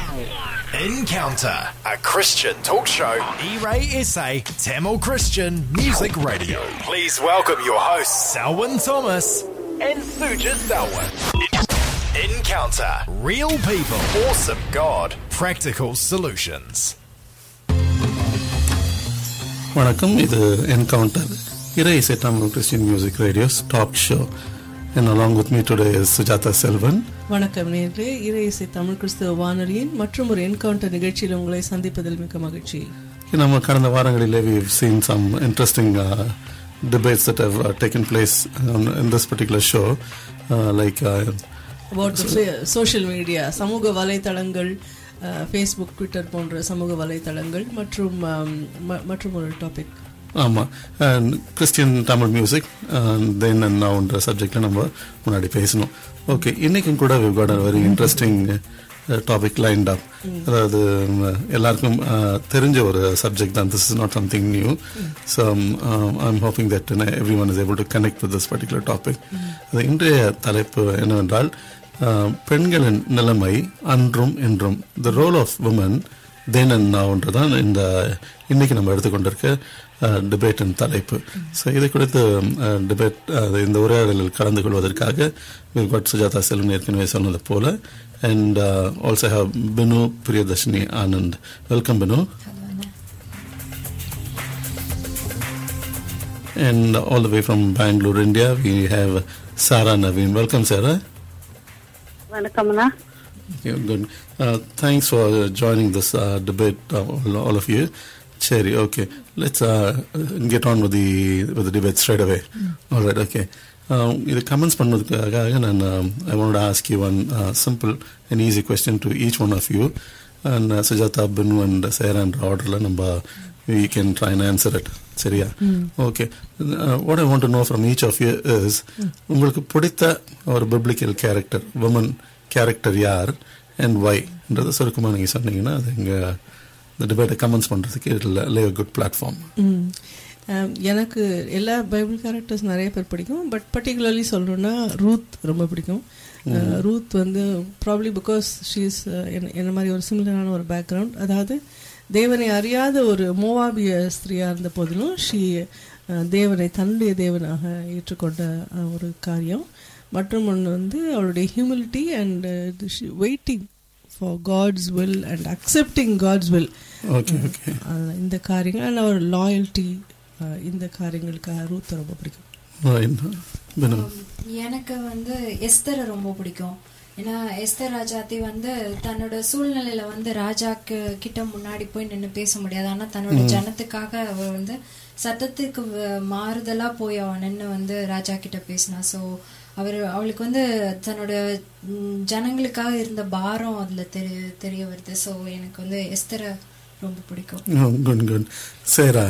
Encounter, a Christian talk show. E-Ray SA, Tamil Christian Music Radio. Please welcome your hosts, Selwyn Thomas and Suja Selwyn. Encounter, real people, awesome God, practical solutions. வணக்கம் இது encounter இறை இசை Tamil Christian music radio's top show and along with me today is Sujatha Selvan வணக்கம் நேர்களே இறை இசை தமிழ் கிறிஸ்துவ வானொலியின் மற்றும் ஒரு என்கவுண்டர் நிகழ்ச்சியில் உங்களை சந்திப்பதில் மிக்க மகிழ்ச்சி நம்ம கடந்த வாரங்களிலே we've seen some interesting uh, debates that have uh, taken place um, in this particular show uh, like uh, about social media சமூக வலைத்தளங்கள் ஃபேஸ்புக் ட்விட்டர் போன்ற சமூக வலைத்தளங்கள் மற்றும் um, ம- மற்றும் ஒரு டாபிக் ஆமா and Christian Tamil music then and நவுன்ற சப்ஜெக்ட்ல நம்ம முன்னாடி பேசணும் ஓகே இன்னைக்கும் கூட we've got a very interesting topic line up அதாவது உம், எல்லாருக்கும் uh, தெரிஞ்ச ஒரு சப்ஜெக்ட் தான் this is not something new so I'm hoping that everyone is able to connect with this particular topic அது இன்றைய தலைப்பு என்னவென்றால் uh, பெண்களின் நிலைமை அன்றும் இன்றும் the role of women then and நவுன்றதான் இந்த இன்னைக்கு நம்ம எடுத்துக்கொண்டிருக்க டிபேட்டின் தலைப்பு ஸோ இதை குறித்து டிபேட் இந்த உரையாடலில் கலந்து கொள்வதற்காக got சுஜாதா செல்வன் ஏற்கனவே சொன்னது போல and also have Binu Priyadharshini Anand welcome Binu And all the way from Bangalore, India, we have Sarah Naveen. Welcome, Sarah. வணக்கம்ண்ணா Yeah, good. Uh, thanks for uh, joining this uh, debate, uh, all, all of you. Cherry, okay. Let's uh, get on with the with the debate straight away. All right, okay. Um, இது comments பண்ணதுக்காக நான் I want ask you one simple and easy question to each one of you and Sujatha Bin and சேரான்ற ஆர்டரில் நம்ம we can try and answer it சரியா okay what I want to know from each of you is உங்களுக்கு பிடித்த ஒரு biblical character woman character யார் and ஒய்ன்றதை சுருக்கமாக நீங்கள் சொன்னீங்கன்னா அது இங்கே இந்த டிபேட்டை கமெண்ட்ஸ் பண்ணுறதுக்கு இதில் லே குட் பிளாட்ஃபார்ம் ம். அஹ், எனக்கு எல்லா பைபிள் கேரக்டர்ஸ் நிறைய பேர் பிடிக்கும் பட் பர்டிகுலர்லி சொல்லணும்னா ரூத் ரொம்ப பிடிக்கும் அஹ், ரூத் வந்து ப்ராப்ளி பிகாஸ் ஷீஸ் என்ன மாதிரி ஒரு சிமிலரான ஒரு பேக்ரவுண்ட் அதாவது தேவனை அறியாத ஒரு மோவாபிய ஸ்திரியாக இருந்த போதிலும் ஷீ தேவனை தன்னுடைய தேவனாக ஏற்றுக்கொண்ட அஹ், ஒரு காரியம் மற்றும் ஒன்று வந்து அவளுடைய humility and waiting for God's will and accepting God's will okay okay ah இந்த காரியங்கள் அண்ட் அவர் லாயல்ட்டி இந்த காரியங்களுக்காக ரூத் ரொம்ப பிடிக்கும் பினு எனக்கு வந்து எஸ்தரை ரொம்ப பிடிக்கும் ஏன்னா எஸ்தர் ராஜாத்தி வந்து தன்னோட சூழ்நிலையில வந்து ராஜாக்கு கிட்ட முன்னாடி போய் நின்று பேச முடியாது ஆனா தன்னோட ஜனத்துக்காக அவ வந்து சட்டத்துக்கு வ- மாறுதலா போய் அவ நின்று வந்து ராஜா கிட்ட பேசினா சோ அவர் அவளுக்கு வந்து தன்னோட ம், ஜனங்களுக்காக இருந்த பாரம் அதுல தெரிய தெரிய வருது சோ எனக்கு வந்து எஸ்தரை ரொம்ப பிடிக்கும் குட் குட் சேரா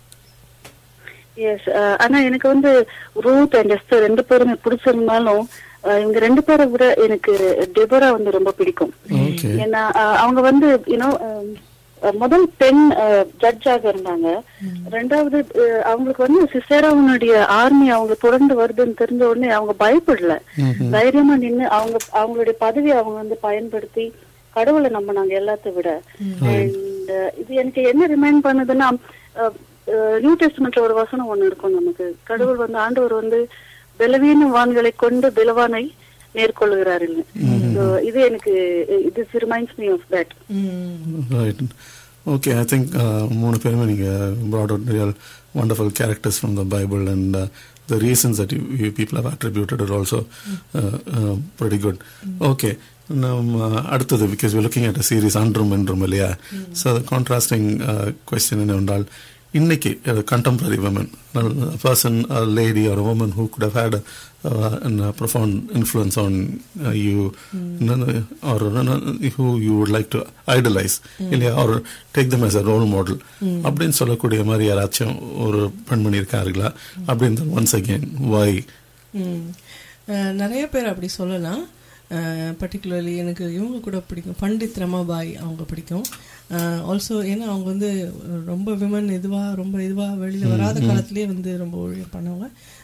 எஸ் ஆனா எனக்கு வந்து ரூத் அண்ட் எஸ்தர் ரெண்டு பேருமே பிடிச்சிருந்தாலும் அஹ், இவங்க ரெண்டு பேரை விட எனக்கு டெபரா வந்து ரொம்ப பிடிக்கும் ஓகே ஏன்னா அஹ், அவங்க வந்து யூனோ முதல் பெண் ஜட்ஜாக இருந்தாங்க ரெண்டாவது அஹ், அவங்களுக்கு வந்து சிசேராவனுடைய ஆர்மி அவங்க தொடர்ந்து வருதுன்னு தெரிஞ்ச உடனே அவங்க பயப்படல தைரியமா நின்னு அவங்க அவங்களுடைய பதவியை அவங்க வந்து பயன்படுத்தி கடவுளை நம்பினாங்க எல்லாத்தை விட அண்ட் இது எனக்கு என்ன ரிமைண்ட் பண்ணுதுன்னா நியூ டெஸ்ட்மெண்ட்ல ஒரு வசனம் ஒண்ணு இருக்கும் நமக்கு கடவுள் வந்து ஆண்டவர் வந்து பலவீன வான்களை கொண்டு பலவானை நேர்கொள்ளுகிறாருன்னு So, இது எனக்கு இது reminds me of that right okay I think மூணு பேருமே நீங்கள் brought out real wonderful characters from the Bible and uh, the reasons that you, you people have attributed are also uh, uh, pretty good. Okay. நம்ம அடுத்தது because we looking at series அன்றும் என்றும் இல்லையா so contrasting question என்னவென்றால் இன்னைக்கு contemporary women a person a lady or a woman who could have had a, uh, an, a profound influence on uh, you no, no, or no, no, who you would like to idolize இல்லையா or take them as a role model அப்படின்னு சொல்லக்கூடிய மாதிரி யாராச்சும் ஒரு பெண்மணி இருக்காருங்களா அப்படின்னு once again வை ம். அஹ், நிறைய பேர் அப்படி சொல்லலாம் பர்டிகுலர்லி எனக்கு இவங்க கூட பிடிக்கும் பண்டித் ரமாபாய் அவங்க பிடிக்கும் ஆல்சோ ஏன்னா அவங்க வந்து ரொம்ப விமன் இதுவாக ரொம்ப இதுவாக வெளியில் வராத காலத்திலே வந்து ரொம்ப ஊழியம் பண்ணவங்க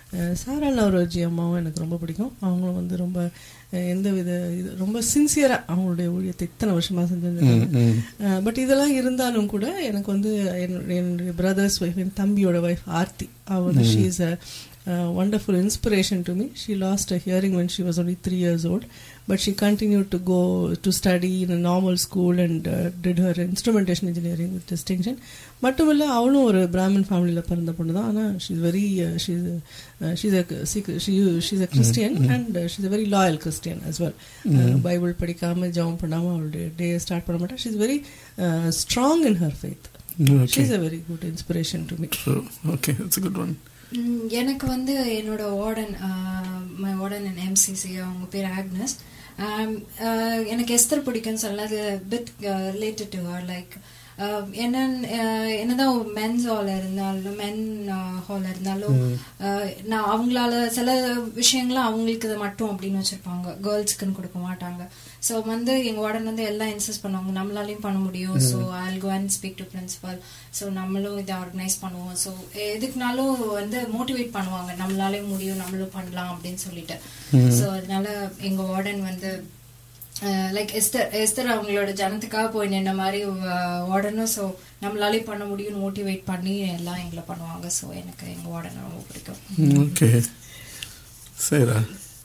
சாரா நவரோஜி அம்மாவும் எனக்கு ரொம்ப பிடிக்கும் அவங்களும் வந்து ரொம்ப அஹ், எந்த வித இது ரொம்ப சின்சியராக அவங்களுடைய ஊழியத்தை இத்தனை வருஷமாக செஞ்சிருந்தாங்க பட் இதெல்லாம் இருந்தாலும் கூட எனக்கு வந்து என்- என்னுடைய பிரதர்ஸ் ஒய்ஃப் என் தம்பியோட ஒய்ஃப் ஆர்த்தி அவ வந்து she is a wonderful inspiration to me she lost a hearing when she was only three years old but she continued to go to study in a normal school and uh, did her instrumentation engineering with distinction மட்டும் இல்லை அவளும் ஒரு பிராமின் ஃபேமிலியில் பிறந்த பொண்ணு தான் ஆனால் she's very she's she's she's a Christian and she's a very loyal Christian as well Bible படிக்காமல் ஜெபம் பண்ணாமல் அவளுடைய டே ஸ்டார்ட் பண்ண மாட்டா she's very strong in her faith she's a very good inspiration to me True. Okay, that's a good one. ம், எனக்கு வந்து என்னோட warden my warden in MCC அவங்க பேர் ஆக்னஸ் ஆம், ஆஹ், எனக்கு எஸ்தர் பிடிக்கும்னு சொல்லலாம் அது bit related to her like என்ன என்னதான் மென்ஸ் ஹால் இருந்தாலும் மென் ஹால் இருந்தாலும் ஆஹ், நான் அவங்களால சில விஷயங்கள்லாம் அவங்களுக்கு இது மட்டும் அப்படின்னு வச்சிருப்பாங்க கேர்ள்ஸ்க்குன்னு கொடுக்க மாட்டாங்க ஸோ வந்து எங்க வார்டன் வந்து எல்லாம் இன்சிஸ்ட் பண்ணுவாங்க நம்மளாலையும் பண்ண முடியும் so I'll go and speak to principal so நம்மளும் இதை ஆர்கனைஸ் பண்ணுவோம் ஸோ எதுக்குனாலும் வந்து மோட்டிவேட் பண்ணுவாங்க நம்மளாலையும் முடியும் நம்மளும் பண்ணலாம் அப்படின்னு சொல்லிட்டு ஸோ அதனால எங்க வார்டன் வந்து லைக் எஸ்தர் எஸ்தர் அவங்களோட ஜனத்துக்காக போய் நின்ன மாதிரி வார்டனும் ஸோ நம்மளாலே பண்ண முடியும்னு மோட்டிவேட் பண்ணி எல்லாம் எங்களை பண்ணுவாங்க ஸோ எனக்கு எங்க வார்டன் ரொம்ப பிடிக்கும் Okay. Sarah.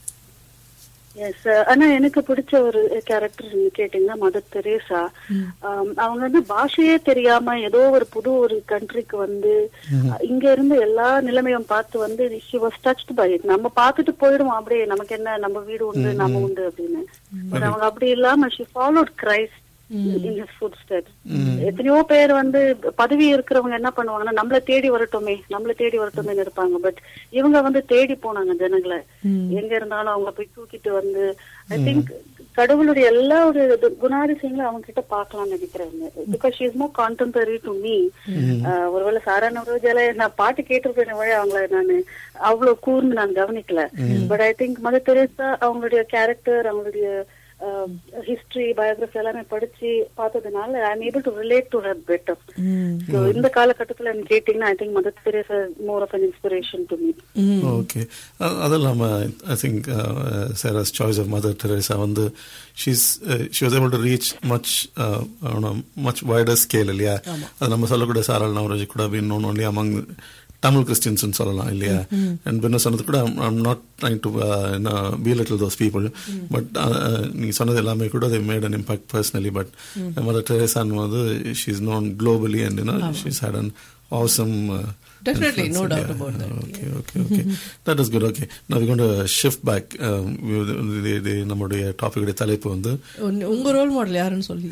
எஸ் ஆனா எனக்கு பிடிச்ச ஒரு கேரக்டர் கேட்டீங்கன்னா மதர் தெரேசா ஆம், அவங்க வந்து பாஷையே தெரியாம ஏதோ ஒரு புது ஒரு கண்ட்ரிக்கு வந்து இங்க இருந்து எல்லா நிலைமையும் பார்த்து வந்து ஷி வாஸ் டச்ட் பை நம்ம பார்த்துட்டு போயிடுவோம் அப்படியே நமக்கு என்ன நம்ம வீடு உண்டு நம்ம உண்டு அப்படின்னு பட் அவங்க அப்படி இல்லாம she followed Christ in his footstep எத்தனையோ பேர் வந்து பதவி இருக்கிறவங்க என்ன பண்ணுவாங்கன்னா நம்மள தேடி வரட்டுமே நம்மள தேடி வரட்டுமே இருப்பாங்க பட் இவங்க வந்து தேடி போனாங்க ஜனங்களை எங்க இருந்தாலும் அவங்க போய் தூக்கிட்டு வந்து ஐ திங்க் கடவுளுடைய எல்லா ஒரு இது குணாதிசயங்களும் அவங்க கிட்ட பார்க்கலாம்னு நினைக்கிறேன் because she is more contemporary to me ஒருவேளை சாரா நவரோஜால நான் பாட்டு கேட்டிருப்பேன் வழி அவங்கள நான் அவ்வளவு கூர்ந்து நான் கவனிக்கல but I think Mother Teresa அவங்களுடைய கேரக்டர் அவங்களுடைய ஹிஸ்டரி பயோகிராஃபி எல்லாமே படிச்சு பார்த்ததுனால I am able to relate to her better so இந்த காலகட்டத்துல எனக்கு கேட்டீங்கன்னா I think Mother Teresa more of an inspiration to me okay அது இல்லாமல் ஐ திங்க் சேராஸ் சாய்ஸ் ஆஃப் மதர் தெரேசா வந்து she's she was able to reach much much wider scale இல்லையா அது நம்ம சொல்லக்கூடிய சாரல் நவரோஜி கூட been known only among Tamil Christians சொல்லலாம் இல்லையா அண்ட் பின்ன சொன்னது கூட I'm not trying to belittle those people but நீங்கள் சொன்னது எல்லாமே கூட they made an impact personally but Mother தெரேசான் வந்து she is known globally and you know she's had an awesome uh, Definitely, no influence, doubt yeah. about that. Okay, okay, okay. that is good. Okay. Now we're going to shift back. Um, we- the- the- the- நம்முடைய topic தலைப்பு வந்து உன்- உங்க role model யாருன்னு சொல்லி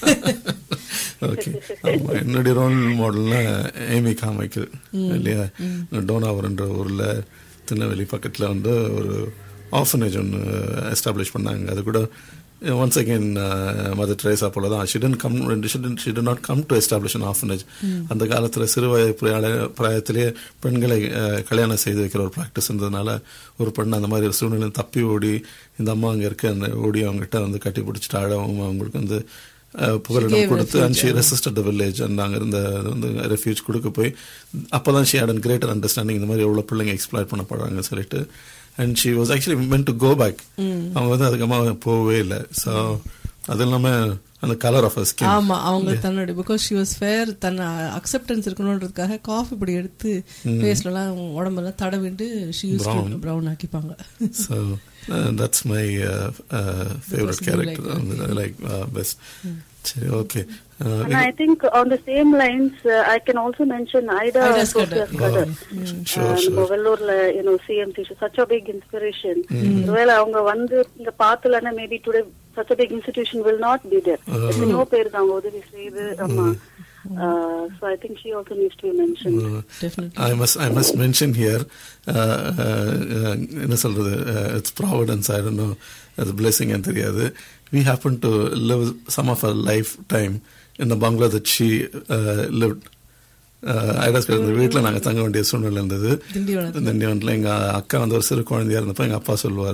okay என்னுடைய role மாடல்னா Amy காமைக்கல் இல்லையா டோனாவர்ன்ற ஊர்ல திருநெல்வேலி பக்கத்துல வந்து ஒரு ஆஃபனேஜ் ஒன்று எஸ்டாப்ளிஷ் பண்ணாங்க அது கூட ஒன்ஸ் அகெயின் மதர் ட்ரேசா போல தான் she didn't come she didn't not come to establish an orphanage அந்த காலத்தில் சிறுவய பிராய- பிராயத்திலேயே பெண்களை அஹ், கல்யாணம் செய்து வைக்கிற ஒரு ப்ராக்டிஸ் இருந்ததுனால ஒரு பெண் அந்த மாதிரி ஒரு சூழ்நிலை தப்பி ஓடி இந்த அம்மா அங்கே இருக்க அந்த ஓடி அவங்ககிட்ட வந்து கட்டி பிடிச்சிட்டு ஆடவும் அவங்களுக்கு வந்து அஹ், புகலிடம் gave கொடுத்து refuge, and she resisted the village and அங்கே இருந்த அது வந்து ரெஃப்யூஜ் கொடுக்க போய் அப்பதான் she had an greater understanding இந்த மாதிரி எவ்வளோ பிள்ளைங்க எக்ஸ்ப்ளாய்ட் பண்ணப்படுறாங்க சொல்லிட்டு and she was actually meant to go back அவங்க வந்து அதுக்கப்புறமா போகவே இல்லை ஸோ அது இல்லாமல் அந்த கலர் ஆஃப் ஸ்கின் ஆமா அவங்க தன்னுடைய பிகாஸ் ஷி வாஸ் ஃபேர் தன் அக்செப்டன்ஸ் இருக்கணுன்றதுக்காக காஃபி பொடி எடுத்து ஃபேஸ்லலாம் உடம்பெல்லாம் தடவிட்டு ஷி யூஸ் ப்ரௌன் ஆக்கிப்பாங்க So uh, that's my uh, uh, favorite person you character. like, I like uh, best. சரி okay And I think on the same lines, uh, I can also mention Ida Ida Sophia Skadar. Skadar. Sure, Uh, நம்ம sure. வெள்ளூர்ல you know CMC such a big inspiration ஒருவேளை அவங்க வந்து இங்க பாத்துலன்னா maybe today such a big institution will not be there எத்தனையோ பேருக்கு அவங்க உதவி செய்து ஆமா so I think she also needs to be mentioned definitely I must I must mention here uh, uh, uh, என்ன சொல்றது uh, it's providence I don't know அது blessing and தெரியாது we happen to live some of our lifetime in the bungalow that she uh, lived ஐடாஸ் இந்த வீட்டில் நாங்கள் தங்க வேண்டிய சூழ்நிலை இருந்தது திண்டிவனத்துல. திண்டிவனத்தில் எங்கள் அக்கா வந்து ஒரு சிறு குழந்தையா இருந்தப்போ எங்கள் அப்பா சொல்லுவார்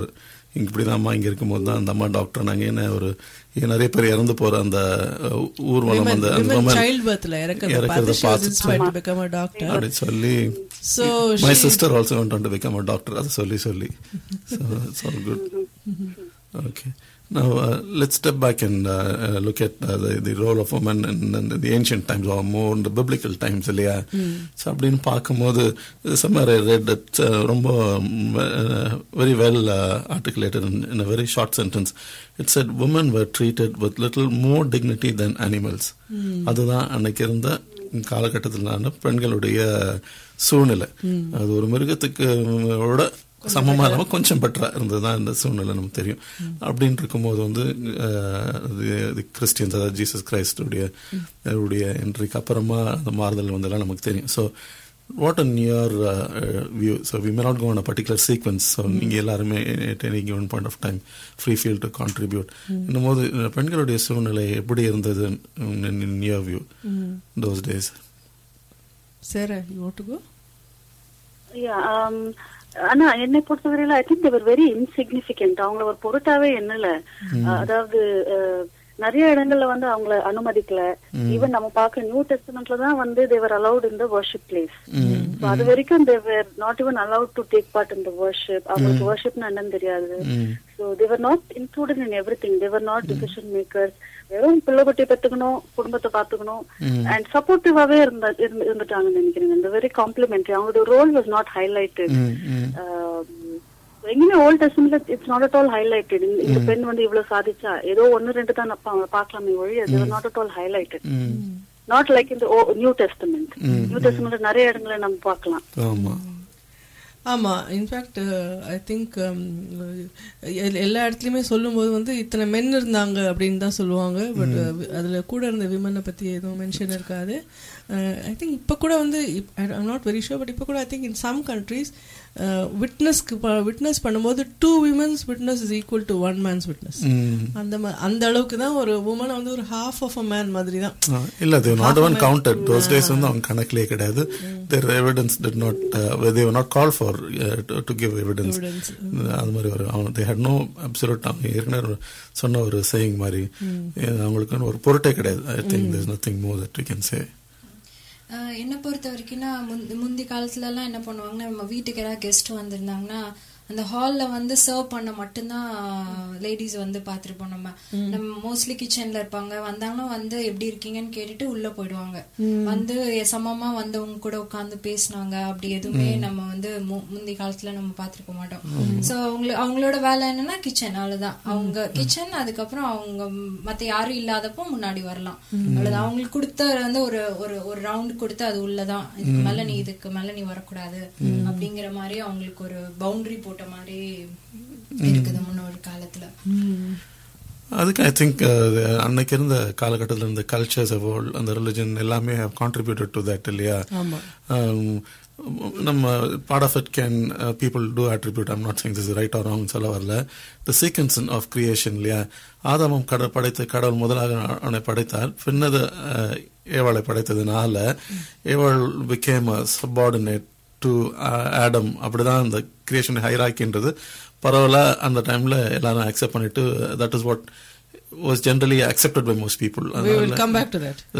இங்க இப்படிதாம்மா இங்க இருக்கும்போது தான் அந்த அம்மா டாக்டர் நாங்க என்ன ஒரு இங்க நிறைய பேர் இறந்து போற அந்த அஹ், ஊர்வலம் அந்த அந்த women சைல்ட் பர்த்ல இறக்கிறத இறக்கறத பார்த்து she was பார்த்து inspired to become a doctor அப்படின்னு சொல்லி so my she sister also went on to become a doctor அதை சொல்லி சொல்லி so it's all good okay now uh, let's step back and uh, uh, look at uh, the, the role of women in, in the ancient times or more in the biblical times இல்லையா so அப்படின்னு பார்க்கும்போது somewhere I read that uh, ரொம்ப uh, very well uh, articulated in, in a very short sentence it said women were treated with little more dignity than animals அதுதான் அன்னைக்கு இருந்த காலகட்டத்திலான பெண்களுடைய சூழ்நிலை அது ஒரு மிருகத்துக்கு விட சமமா இல்லாம கொஞ்சம் பெட்டரா இருந்ததுதான் இந்த சூழ்நிலை நமக்கு தெரியும் அப்படின்னு இருக்கும்போது வந்து கிறிஸ்டியன்ஸ் அதாவது ஜீசஸ் கிரைஸ்டுடைய உடைய என்ட்ரிக்கு அப்புறமா அந்த மாறுதல் வந்தெல்லாம் நமக்கு தெரியும் so what on your view so we may not go a particular sequence so நீங்கள் எல்லாருமே at any given point of time free feel to contribute இன்னும் போது பெண்களுடைய சூழ்நிலை எப்படி இருந்தது in your view those days Sarah you want to go Yeah, um, ஆனா என்னை பொறுத்தவரையில I think they were very insignificant அவங்கள ஒரு பொருட்டாவே எண்ணல அஹ், அதாவது அஹ், நிறைய இடங்கள்ல வந்து அவங்கள அனுமதிக்கல ஈவன் நம்ம பார்க்க நியூ டெஸ்ட்மெண்ட்ல தான் வந்து they were allowed in the worship place அது வரைக்கும் they were not even allowed to take part in the worship அவங்களுக்கு வர்ஷிப்னு என்னன்னு தெரியாது so they were not included in everything they were not decision makers வெறும் பிள்ளை குட்டி பெத்துக்கணும் குடும்பத்தை பாத்துக்கணும் அண்ட் சப்போர்ட்டிவாவே இருந்த இருந்து- இருந்துட்டாங்கன்னு நினைக்கிறேன் இந்த வெரி காம்ப்ளிமெண்ட்ரி அவங்களோட ரோல் வாஸ் நாட் ஹைலைட்டட் எங்கேயுமே ஓல்ட் டெஸ்ட்மெண்ட்ல it's not at all highlighted இந்த பெண் வந்து இவ்வளவு சாதிச்சா ஏதோ ஒன்னு ரெண்டு தான் அப்ப அவங்க பார்க்கலாமே ஒழிய not at all highlighted not like இந்த நியூ டெஸ்ட்மெண்ட் நியூ டெஸ்ட்மெண்ட் நிறைய இடங்களை நம்ம பார்க்கலாம் ஆமா ஆமா இன்ஃபேக்ட் ஐ திங்க் எல்லா இடத்துலயுமே சொல்லும்போது வந்து இத்தனை மென் இருந்தாங்க அப்படின்னு தான் சொல்லுவாங்க பட் அதுல கூட இருந்த விமனை பத்தி எதுவும் மென்ஷன் இருக்காது ஐ திங்க் இப்போ கூட வந்து I'm not very sure but இப்போ கூட I think in some countries விட்னஸ்க்கு விட்னஸ் பண்ணும்போது two women's witness is equal to one man's witness அந்த மா- அந்த அளவுக்கு தான் ஒரு உமனை வந்து ஒரு ஹாஃப் ஆஃப் அ மேன் மாதிரி தான் ஆ, இல்ல அது not one counted those days வந்து அவங்க கணக்கிலே கிடையாது there evidence did not they not call for to give evidence Evidence. அது மாதிரி ஒரு அவங்க தே ஹட் நோ அப்சல்யூட் அவங்க ஏற்கனவே சொன்ன ஒரு சேயிங் மாதிரி அஹ், அவங்களுக்கு ஒரு பொருட்டே கிடையாது I think there's nothing more that we can say ah என்னை பொறுத்த வரைக்கும்னா முந்தி முந்தி காலத்துல எல்லாம் என்ன பண்ணுவாங்கன்னா நம்ம வீட்டுக்கு யாராவது கெஸ்ட் வந்திருந்தாங்கன்னா அந்த ஹால்ல வந்து சர்வ் பண்ண மட்டும்தான் லேடிஸ் வந்து பார்த்திருப்போம் நம்ம நம்ம மோஸ்ட்லி கிச்சன்ல இருப்பாங்க வந்தாங்கன்னா வந்து எப்படி இருக்கீங்கன்னு கேட்டுட்டு உள்ள போயிடுவாங்க வந்து சமமா வந்தவங்க கூட உட்காந்து பேசினாங்க அப்படி எதுவுமே நம்ம வந்து மு- முந்தி காலத்துல நம்ம பார்த்திருக்க மாட்டோம் சோ அவங்க அவங்களோட வேலை என்னன்னா கிச்சன் அவ்வளவுதான் அவங்க கிச்சன் அதுக்கப்புறம் அவங்க மத்த யாரும் இல்லாதப்போ முன்னாடி வரலாம் அவ்வளவுதான் அவங்களுக்கு கொடுத்த வந்து ஒரு ஒரு ஒரு ரவுண்ட் கொடுத்து அது உள்ளதான் இதுக்கு மேல நீ இதுக்கு மேல நீ வரக்கூடாது அப்படிங்கிற மாதிரி அவங்களுக்கு ஒரு பவுண்டரி போட்ட மாதிரி இருக்குது முன்னொரு காலத்துல அதுக்கு ஐ திங்க் அன்னைக்கு இருந்த காலகட்டத்தில் இருந்த கல்ச்சர்ஸ் அந்த ரிலிஜன் எல்லாமே கான்ட்ரிபியூட்டட் டு தட் இல்லையா ஆமா. Um, நம்ம part of it can people to attribute I'm not saying this right or wrong சொல்ல வரல த சீக்வன்ஸ் ஆஃப் கிரியேஷன் இல்லையா ஆதாமம் கடல் படைத்த கடவுள் முதலாக அவனை படைத்தார் பின்னது uh, ஏவாளை படைத்ததுனால ஏவாள் became a subordinate to Adam அப்படிதான் அந்த கிரியேஷன் ஹைராக்கின்றது பரவாயில்ல அந்த டைம்ல எல்லாரும் அக்செப்ட் பண்ணிட்டு that is what was generally accepted by most people we will come back to that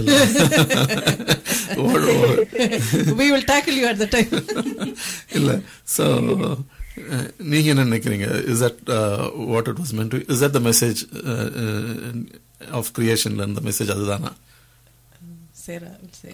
we will tackle you at the time இல்ல சோ நீங்க என்ன நினைக்கிறீங்க is that what it was meant is that the message of கிரியேஷன்ல இருந்த message அதுதானா Sarah will say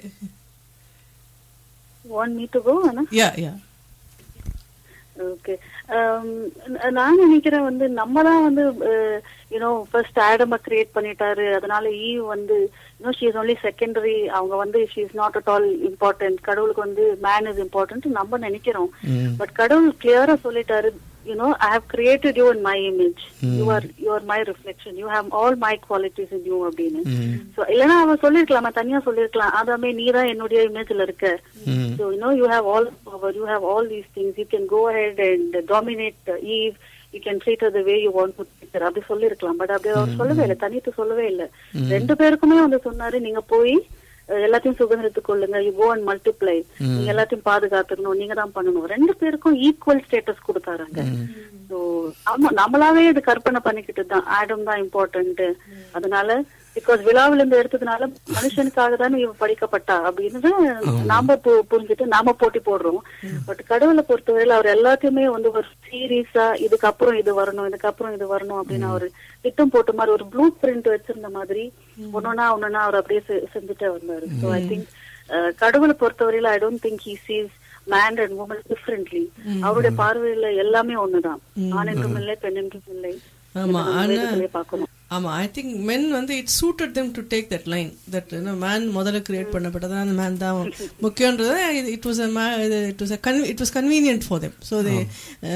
want me to go ஆனா yeah yeah okay நான் நினைக்கிறேன் வந்து நம்ம தான் வந்து யூனோ ஃபர்ஸ்ட் ஆடம கிரியேட் பண்ணிட்டாரு அதனால ஈவ் வந்து you know she is only secondary அவங்க வந்து she is not at all important கடவுளுக்கு வந்து மேன் இஸ் இம்பார்ட்டன்ட் நம்ம நினைக்கிறோம் பட் கடவுள் கிளியரா சொல்லிட்டாரு you know I have created you in my image you are you are my reflection you have all my qualities in you அப்படின்னு So, இல்லைன்னா அவன் சொல்லிருக்கலாமா தனியா சொல்லிருக்கலாம் அதாமே நீ தான் என்னுடைய இமேஜ்ல இருக்க So, you know, you have all power, you have all these things. You can go ahead and dominate uh, Eve. You can treat her the way you want to treat her. அப்படி சொல்லிருக்கலாம் but அப்படி அவர் சொல்லவே இல்லை தனித்து சொல்லவே இல்லை ரெண்டு பேருக்குமே வந்து சொன்னாரு நீங்க போய் அஹ், எல்லாத்தையும் சுதந்திரத்துக் கொள்ளுங்க யூ கோ அண்ட் மல்டிப்ளை நீங்க எல்லாத்தையும் பாதுகாத்துக்கணும் நீங்க தான் பண்ணணும் ரெண்டு பேருக்கும் ஈக்குவல் ஸ்டேட்டஸ் கொடுத்தாருங்க ஸோ ஆமா நம்மளாவே இது கற்பனை பண்ணிக்கிட்டு தான் ஆடம் தான் இம்பார்ட்டன்ட் அதனால பிகாஸ் விழாவில இருந்து எடுத்ததுனால மனுஷனுக்காக தானே இவ படிக்கப்பட்டா அப்படின்னு நாம பு- புரிஞ்சுட்டு நாம போட்டி போடுறோம் பட் கடவுளை பொறுத்தவரையில அவர் எல்லாத்தையுமே வந்து ஒரு சீரியஸா இதுக்கப்புறம் இது வரணும் இதுக்கப்புறம் இது வரணும் அப்படின்னு அவர் திட்டம் போட்ட மாதிரி ஒரு ப்ளூ பிரிண்ட் வச்சிருந்த மாதிரி ஒன்னொன்னா ஒன்னொன்னா அவர் அப்படியே செ- செஞ்சுட்டே வந்தாரு ஸோ ஐ திங்க் கடவுளை பொறுத்தவரையில I don't think he sees man and woman differently அவருடைய பார்வையில எல்லாமே ஒண்ணுதான் ஆண் என்றும் இல்லை பெண் என்றும் இல்லை ஆமா, இதை நம்ம ஆனா- வேதத்திலே பார்க்கணும் ஆமா ஐ திங்க் மென் வந்து it suited them to take that line that man முதல்ல கிரியேட் பண்ணப்பட்டது அந்த மேன் தான் முக்கியன்றது it was it was it was convenient for them so they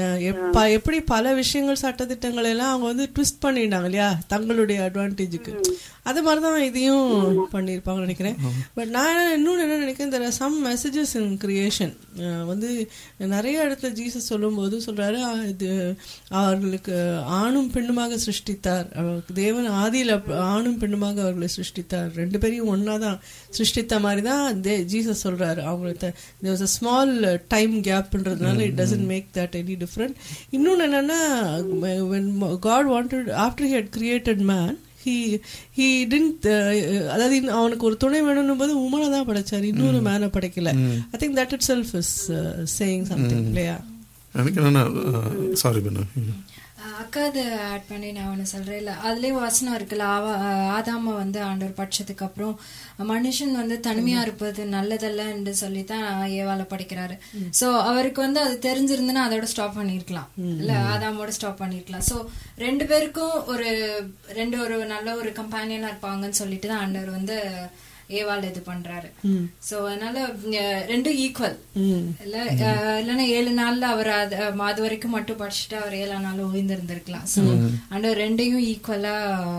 எப்படி பல விஷயங்கள் சட்டத்திட்டங்கள் எல்லாம் அவங்க வந்து ட்விஸ்ட் பண்ணிட்டாங்க இல்லையா தங்களுடைய அட்வான்டேஜுக்கு அது மாதிரி தான் இதையும் பண்ணியிருப்பாங்கன்னு நினைக்கிறேன் பட் நான் இன்னொன்று என்ன நினைக்கிறேன் there some messages in creation வந்து நிறைய இடத்துல ஜீசஸ் சொல்லும்போது சொல்றாரு "ஆ, இது அவர்களுக்கு ஆணும் பெண்ணுமாக சிருஷ்டித்தார் அவருக்கு தேவன் ஆதியில் ஆணும் பெண்ணுமாக அவர்களை சிருஷ்டித்தார் ரெண்டு பேரையும் ஒன்றா தான் சிருஷ்டித்த மாதிரி தான் தே ஜீசஸ் சொல்றாரு அவங்களுக்கு தேர் அ ஸ்மால் டைம் கேப்ன்றதுனால it doesn't make that any different இன்னொன்று என்னன்னா when God wanted after he had created man he he tend அதாவது இன்னும் அவனுக்கு ஒரு துணை வேணும்னும் போது உமனை தான் படைச்சார் இன்னொரு மேனை படைக்கல I think that itself is saying something இல்லையா எனக்கு என்னன்னா சாரி பண்ணு அஹ் அக்கா அது ஆட் பண்ணி நான் ஒன்று சொல்கிறேன் இல்லை அதுலேயே வசனம் இருக்குல்ல ஆவ ஆதாம வந்து ஆண்டவர் படிச்சதுக்கு அப்புறம் மனுஷன் வந்து தனிமையா இருப்பது நல்லதல்ல என்று சொல்லி தான் ஏவால படிக்கிறாரு சோ அவருக்கு வந்து அது தெரிஞ்சிருந்துன்னா அதோட ஸ்டாப் பண்ணிருக்கலாம் இல்ல ஆதாமோட ஸ்டாப் பண்ணிருக்கலாம் சோ ரெண்டு பேருக்கும் ஒரு ரெண்டு ஒரு நல்ல ஒரு கம்பானியனா இருப்பாங்கன்னு சொல்லிட்டு தான் ஆண்டவர் வந்து ஏவாள் இது பண்றாரு சோ அதனால அஹ், ரெண்டும் ஈக்குவல் இல்ல அஹ், இல்லைன்னா ஏழு நாள்ல அவர் அது அஹ், அது வரைக்கும் மட்டும் படிச்சுட்டு அவர் ஏழாம் நாள் ஓய்ந்திருந்திருக்கலாம் சோ அந்த ரெண்டையும் ஈக்குவலா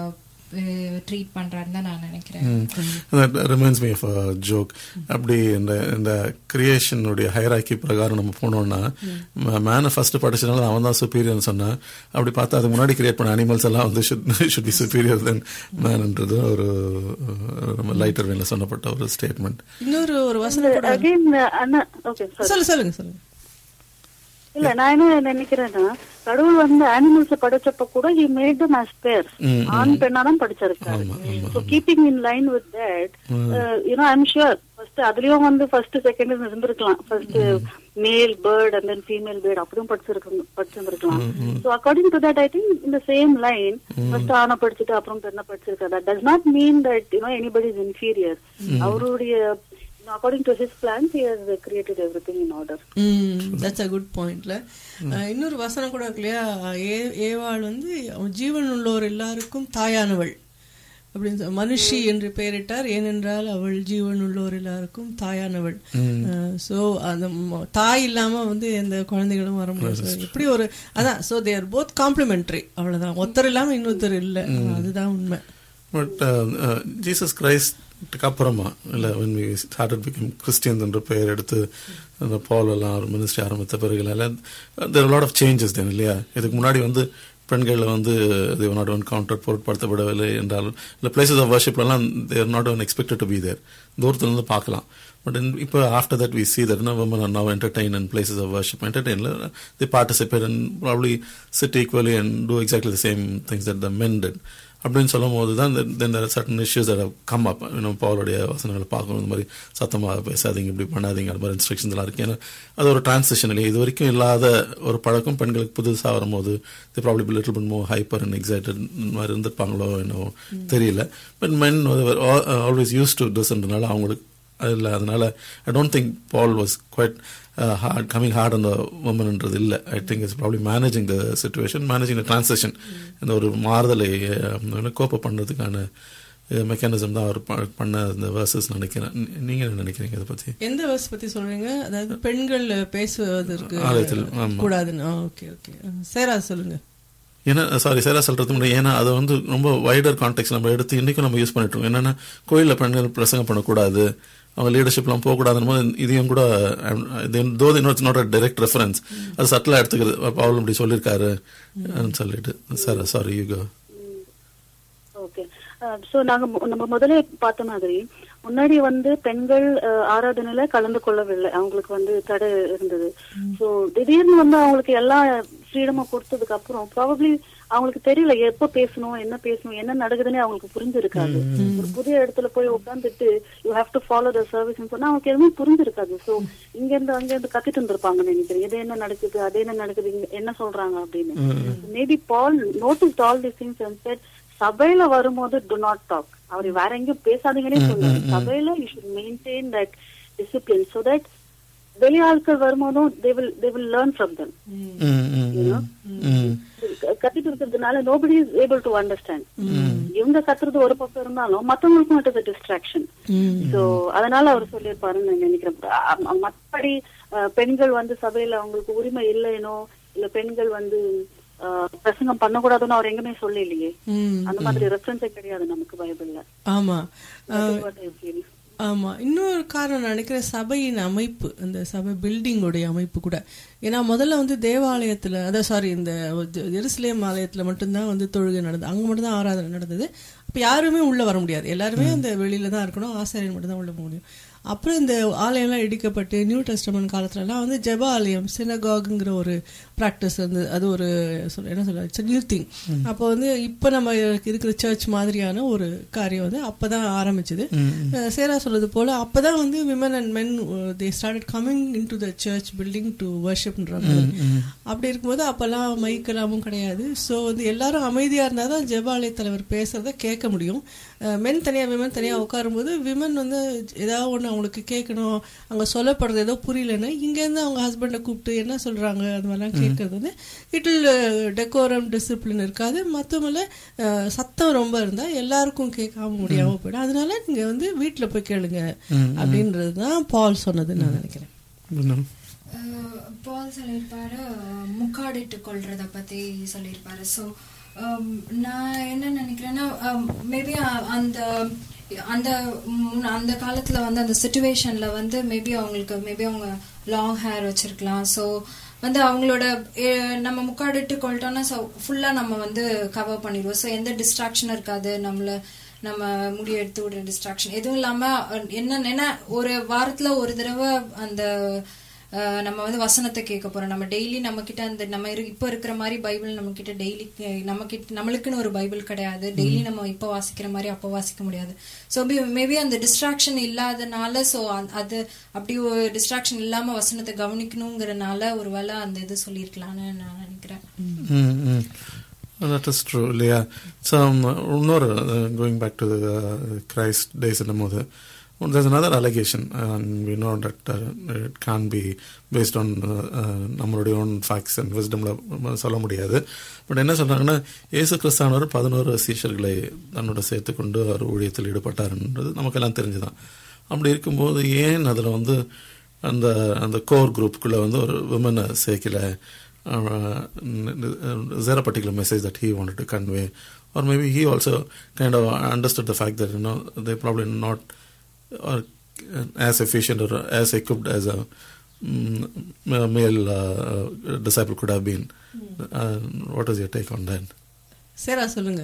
ட்ரீட் பண்றாருன்னு தான் நான் நினைக்கிறேன் that reminds me of a joke அப்படி இந்த இந்த கிரியேஷனுடைய ஹைராக்கி பிரகாரம் நம்ம போனோம்னா மேனை ஃபர்ஸ்ட் படிச்சதுனால அவன் தான் சுப்பீரியர்னு சொன்னான் அப்படி பார்த்தா அதுக்கு முன்னாடி கிரியேட் பண்ண அனிமல்ஸ் எல்லாம் வந்து ஷுட் பி சுப்பீரியர் தென் மேன்ன்றது ஒரு அஹ், ரொம்ப லைட்டர் வேல சொன்னப்பட்ட ஒரு ஸ்டேட்மெண்ட் இன்னொரு ஒரு வசனம் கூட அகைன் அண்ணா ஓகே சாரி சொல்லு சொல்லுங்க சொல்லுங்க இல்ல நான் என்ன நினைக்கிறேன்னா கடவுள் வந்து அனிமல்ஸ் படைச்சப்ப கூட he made them as pairs ஆண் பெண்ணா தான் படிச்சிருக்காரு so keeping in line with that you know I'm sure first அதுலயும் வந்து ஃபர்ஸ்ட் செகண்ட் இருந்திருக்கலாம் first male bird and then female bird அப்படியும் படிச்சிருக்க படிச்சிருந்திருக்கலாம் so according to that I think இந்த சேம் லைன் ஃபர்ஸ்ட் ஆணை படிச்சுட்டு அப்புறம் பெண்ணை படிச்சிருக்காரு that does not mean that you know anybody is inferior அவருடைய according to his plans he has created everything in order that's a good பாயிண்ட்ல இன்னொரு வசனம் கூட இருக்கு இல்லையா ஏ- ஏவாள் வந்து அவன் ஜீவன் உள்ளோர் எல்லாருக்கும் தாயானவள் அப்படின்னு சொ- மனுஷி என்று பெயரிட்டார் ஏனென்றால் அவள் ஜீவன் உள்ளோர் எல்லாருக்கும் தாயானவள் சோ அந்த ம- தாய் இல்லாம வந்து எந்த குழந்தைகளும் வர முடியாது So, எப்படி ஒரு அதான் சோ தேர் போத் காம்ப்ளிமெண்ட்ரி அவ்வளவுதான் ஒருத்தர் இல்லாம இன்னொருத்தர் இல்ல அதுதான் உண்மை பட் ஜீசஸ் கிரைஸ்டுக்கு அப்புறமா இல்லை when we started become Christians என்ற பெயர் எடுத்து அந்த பால் எல்லாம் ஒரு மினிஸ்ட்ரி ஆரம்பித்த பிறகு எல்லாம் there lot of changes then இல்லையா இதுக்கு முன்னாடி வந்து பெண்களை வந்து தேவ் நாட் ஒன் கவுண்டர் பொருட்படுத்தப்படவில்லை என்றால் இல்லை பிளேசஸ் ஆஃப் வர்ஷிப்லாம் there not one expected to be there தூரத்துலேருந்து பார்க்கலாம் பட் இப்போ after that we see that women are now entertained in places of worship entertain they participate and probably sit equally and do exactly the same things that the men did அப்படின்னு சொல்லும் போது தான் then certain issues come up இன்னும் பாலுடைய வசனங்களை பார்க்கணும் இந்த மாதிரி சத்தமாக பேசாதீங்க இப்படி பண்ணாதீங்க அது மாதிரி இன்ஸ்ட்ரக்ஷன்ஸ் எல்லாம் இருக்கு ஏன்னா அது ஒரு டிரான்சிஷன் இல்லையா இது வரைக்கும் இல்லாத ஒரு பழக்கம் பெண்களுக்கு புதுசாக வரும்போது they probably little bit more hyper and excited மாதிரி இருந்திருப்பாங்களோ என்னவோ தெரியல but men always use to டஸ்ன்றனால அவங்களுக்கு இல்லை அதனால I don't think Paul was quite hard coming hard அந்த உமன்ன்றது இல்லை I think it's probably managing the situation managing the transition இந்த ஒரு மாறுதலை கோப்ப பண்ணுறதுக்கான மெக்கானிசம் தான் அவர் ப- பண்ண அந்த வேர்சஸ் நினைக்கிறேன் நீ- நீங்க என்ன நினைக்கிறீங்க இதை பத்தி எந்த வர்ஸ் பத்தி சொல்றீங்க அதாவது பெண்கள் பேசுவதற்கு ஆலயத்தில், ஆமா. கூடாதுன்னு ஓகே ஓகே சேரா சொல்லுங்க ஏன்னா சாரி சேரா சொல்றது முடியும் ஏன்னா அதை வந்து ரொம்ப வைடர் கான்டெக்ட் நம்ம எடுத்து இன்னைக்கும் நம்ம யூஸ் பண்ணிட்டு இருக்கோம் என்னன்னா கோயிலில் பெண்கள் பிரசங்கம் பண்ணக்கூடாது அவங்க லீடர்ஷிப்லாம் போகக்கூடாதுன்னு போது இதையும் கூட though it's not a direct reference அது சட்டிலாக எடுத்துக்கிறது பவுல் இப்படி சொல்லியிருக்காரு ன்னு சொல்லிட்டு sir sorry you go okay so நாங்க மு- நம்ம முதலே பார்த்த மாதிரி முன்னாடி வந்து பெண்கள் அஹ், ஆராதனையில கலந்து கொள்ளவில்லை அவங்களுக்கு வந்து தடை இருந்தது சோ திடீர்னு வந்து அவங்களுக்கு எல்லா ஃப்ரீடமும் கொடுத்ததுக்கு அப்புறம் ப்ராபப்ளி அவங்களுக்கு தெரியல எப்ப பேசணும் என்ன பேசணும் என்ன நடக்குதுன்னு அவங்களுக்கு புரிஞ்சிருக்காது ஒரு புதிய இடத்துல போய் உட்காந்துட்டு you have to follow the service சொன்னா அவங்களுக்கு எதுவுமே புரிஞ்சிருக்காது சோ இங்க இருந்து அங்க இருந்து கத்திட்டு இருந்திருப்பாங்கன்னு நினைக்கிறேன் இது என்ன நடக்குது அது என்ன நடக்குது இங்க என்ன சொல்றாங்க அப்படின்னு maybe Paul notice all the things and said சபையில வரும்போது டு நாட் டாக் அவர் வேற எங்கேயும் பேசாதீங்கன்னே சொல்லுவாரு சபையில you should maintain that discipline so that வெளி ஆட்கள் வரும்போதும் they will they will learn from them hmm, hmm, hmm, hmm. கத்திட்டு இருக்கிறதுனால nobody is able to understand இவங்க கத்துறது ஒரு பக்கம் இருந்தாலும் மத்தவங்களுக்கும் இட் இஸ் டிஸ்ட்ராக்ஷன் சோ அதனால அவர் சொல்லியிருப்பாருன்னு நான் நினைக்கிறேன் அ- அ- மத்தபடி அஹ், பெண்கள் வந்து சபையில அவங்களுக்கு உரிமை இல்லைனோ இல்ல பெண்கள் வந்து அஹ், பிரசங்கம் பண்ணக்கூடாதுன்னு அவர் எங்குமே சொல்லலையே ம். அந்த மாதிரி ரெஃபரன்ஸே கிடையாது நமக்கு பைபிள்ல ஆமா That is what I feel. ஆமா இன்னொரு காரணம் நான் நினைக்கிறேன் சபையின் அமைப்பு இந்த சபை பில்டிங்கோடைய அமைப்பு கூட ஏன்னா முதல்ல வந்து தேவாலயத்துல அதான் சாரி இந்த எருசலேம் ஆலயத்துல மட்டும்தான் வந்து தொழுகை நடந்தது அங்க மட்டும்தான் ஆராதனை நடந்தது அப்ப யாருமே உள்ள வர முடியாது எல்லாருமே அந்த வெளியில தான் இருக்கணும் ஆசிரியர் மட்டும் தான் உள்ள போக முடியும் அப்புறம் இந்த ஆலயம்லாம் இடிக்கப்பட்டு நியூ டெஸ்டமெண்ட் காலத்துலலாம் வந்து ஜெப ஆலயம் சினகாகுங்கிற ஒரு ப்ராக்டிஸ் வந்து அது ஒரு சொல்ல என்ன சொல்ல இட்ஸ் நியூ திங் அப்போ வந்து இப்போ நம்ம இருக்கிற சர்ச் மாதிரியான ஒரு காரியம் வந்து அப்பதான் ஆரம்பிச்சது அஹ் சேரா சொல்றது போல அப்பதான் வந்து women and men they started coming into the church building to வர்ஷிப்ன்றாங்க அப்படி இருக்கும்போது அப்பெல்லாம் மைக்கெல்லாமும் கிடையாது ஸோ வந்து எல்லாரும் அமைதியா இருந்தால் தான் ஜெபாலய தலைவர் பேசுறத கேட்க முடியும் மென் தனியா விமன் தனியா உட்காரும்போது விமன் வந்து ஏதாவது ஒன்று அவங்களுக்கு கேட்கணும் அங்க சொல்லப்படுறது ஏதோ புரியலன்னா இங்கேருந்து அவங்க ஹஸ்பண்டை கூப்பிட்டு என்ன சொல்றாங்க அது மாதிரிலாம் கேட்கறது வந்து இட் வில் டெக்கோரம் டிசிப்ளின் இருக்காது மற்றவங்கள சத்தம் ரொம்ப இருந்தா எல்லாருக்கும் கேட்காம முடியாம போயிடும் அதனால நீங்க வந்து வீட்டுல போய் கேளுங்க அப்படின்றது தான் பால் சொன்னதுன்னு நான் நினைக்கிறேன் இன்னும் அஹ் பால் சொல்லியிருப்பாரு அஹ் முக்காடிட்டு கொள்றத பத்தி சொல்லியிருப்பாரு ஸோ நான் என்ன நினைக்கிறேன்னா மேபி அந்த அந்த முன்ன- அந்த காலத்துல வந்து அந்த சுச்சுவேஷன்ல வந்து மேபி அவங்களுக்கு மேபி அவங்க லாங் ஹேர் வச்சிருக்கலாம் ஸோ வந்து அவங்களோட அஹ், நம்ம முக்காடிட்டு கொள்ளிட்டோம்னா ஸோ ஃபுல்லா நம்ம வந்து கவர் பண்ணிடுவோம் ஸோ எந்த டிஸ்ட்ராக்ஷனும் இருக்காது நம்மள நம்ம முடி எடுத்து விடுற டிஸ்ட்ராக்ஷன் எதுவும் இல்லாம அஹ், என்ன என்ன ஒரு வாரத்துல ஒரு தடவை அந்த அஹ், நம்ம வந்து வசனத்தை கேட்க போறோம் நம்ம டெய்லி நம்ம கிட்ட அந்த நம்ம இரு- இப்ப இருக்கிற மாதிரி பைபிள் நம்ம கிட்ட டெய்லி நம்ம கிட்ட நம்மளுக்குன்னு ஒரு பைபிள் கிடையாது டெய்லி நம்ம இப்ப வாசிக்கிற மாதிரி அப்ப வாசிக்க முடியாது ஸோ மேபி அந்த டிஸ்ட்ராக்ஷன் இல்லாதனால ஸோ அது அப்படி ஒரு டிஸ்ட்ராக்ஷன் இல்லாம வசனத்தை கவனிக்கணுங்கிறனால ஒருவேளை அந்த இது சொல்லியிருக்கலாம்னு நான் நினைக்கிறேன் Mm, mm. Well, that is true இல்லையா some இன்னொரு going back to Christ days போது there's another allegation and we know that uh, it can't be based on uh, uh, நம்மளுடைய own facts and wisdomல சொல்ல முடியாது பட் என்ன சொல்றாங்கன்னா இயேசு கிறிஸ்தானவர் பதினோரு சீஷர்களை தன்னோட சேர்த்துக்கொண்டு அவர் ஊழியத்தில் ஈடுபட்டாருன்றது நமக்கெல்லாம் தெரிஞ்சுதான் அப்படி இருக்கும்போது ஏன் அதில் வந்து அந்த அந்த கோர் குரூப்புக்குள்ளே வந்து ஒரு விமனை சேர்க்கல uh, is there a particular message that he wanted to convey or maybe he also kind of understood the fact that you know they probably not or as efficient or as equipped as a mm, a male uh, disciple could have been uh, what is your take on that சேரா சொல்லுங்க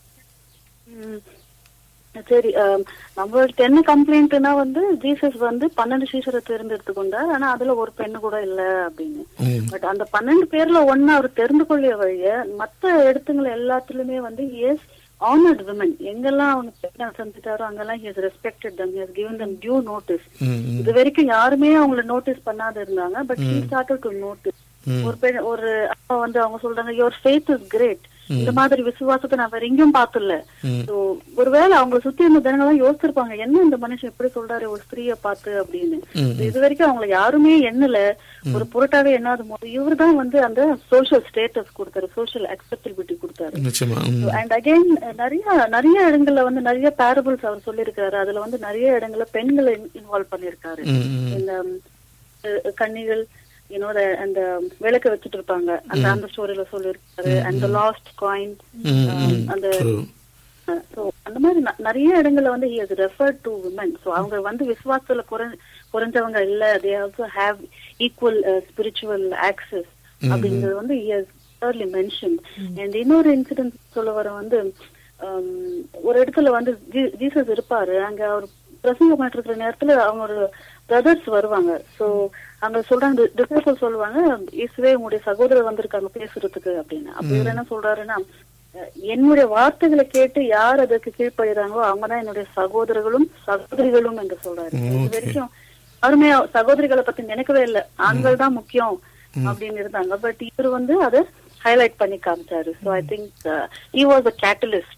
ம். சரி ஆம், நம்மள்ட்ட என்ன கம்ப்ளைண்ட்னா வந்து Jesus வந்து பன்னெண்டு சீசரை தேர்ந்தெடுத்து கொண்டார் ஆனா அதுல ஒரு பெண்ணு கூட இல்ல அப்படின்னு Mm. பட் அந்த பன்னெண்டு பேர்ல ஒண்ணு அவர் தெரிந்து கொள்ளிய வழிய மத்த இடத்துங்கள எல்லாத்துலயுமே வந்து எஸ் ஆனர்ட் விமன் எங்கெல்லாம் அவங்க பெண்ணை சந்திட்டாரோ அங்கெல்லாம் he respected them has given them due notice Mm, mm. இது வரைக்கும் யாருமே அவங்கள நோட்டீஸ் பண்ணாத இருந்தாங்க but he started to notice ஒரு பெண் ஒரு அப்பா வந்து அவங்க சொல்றாங்க யுவர் ஃபேத் இஸ் கிரேட் இந்த மாதிரி விசுவாசத்தை நான் வேற எங்கேயும் பார்த்தல So, ஒருவேளை அவங்கள சுத்தி இருந்த ஜனங்களாம் யோசிச்சிருப்பாங்க என்ன இந்த மனுஷன் எப்படி சொல்றாரு ஒரு ஸ்திரீய பார்த்து அப்படின்னு So, இது வரைக்கும் அவங்கள யாருமே எண்ணல ஒரு பொருட்டாவே எண்ணாத போது இவர் தான் வந்து அந்த சோஷியல் ஸ்டேட்டஸ் கொடுத்தாரு சோஷியல் அக்செப்டபிலிட்டி கொடுத்தாரு நிச்சயமா ம். அண்ட் அகைன் நிறைய நிறைய இடங்கள்ல வந்து நிறைய பேரபிள்ஸ் அவர் சொல்லியிருக்காரு அதுல வந்து நிறைய இடங்கள்ல பெண்களை இன்வால்வ் பண்ணிருக்காரு ம், ம். இந்த அஹ், கன்னிகள் யூனோ அந்த விளக்க வச்சுட்டு இருப்பாங்க அந்த அந்த ஸ்டோரியில சொல்லியிருக்காரு அந்த லாஸ்ட் காயின் ம், ம். அந்த True. சோ அந்த மாதிரி ந- நிறைய இடங்கள்ல வந்து he has referred to women so அவங்க வந்து விசுவாசத்துல குறை- குறைஞ்சவங்க இல்ல they also have equal uh, spiritual access அப்படிங்கிறது வந்து he has clearly mentioned and இன்னொரு இன்சிடென்ட் சொல்ல வர வந்து ஆம், ஒரு இடத்துல வந்து ஜீ- ஜீசஸ் இருப்பாரு அங்க அவர் பிரசங்கம் பண்ணிட்டு இருக்கிற நேரத்துல அவங்களோட பிரதர்ஸ் வருவாங்க சோ அங்க சொல்றாங்க டிசைபிள் சொல்லுவாங்க இயேசுவே உங்களுடைய சகோதரர் வந்திருக்காங்க பேசுறதுக்கு அப்படின்னு அப்ப இவர் என்ன சொல்றாருன்னா அஹ், என்னுடைய வார்த்தைகளை கேட்டு யார் அதற்கு கீழ்ப்படுகிறாங்களோ அவங்கதான் என்னுடைய சகோதரர்களும் சகோதரிகளும் என்று சொல்றாரு இது வரைக்கும் அருமையா சகோதரிகளை பத்தி நினைக்கவே இல்லை ஆண்கள் தான் முக்கியம் அப்படின்னு இருந்தாங்க பட் இவர் வந்து அதை ஹைலைட் பண்ணி காமிச்சாரு so I think he was a catalyst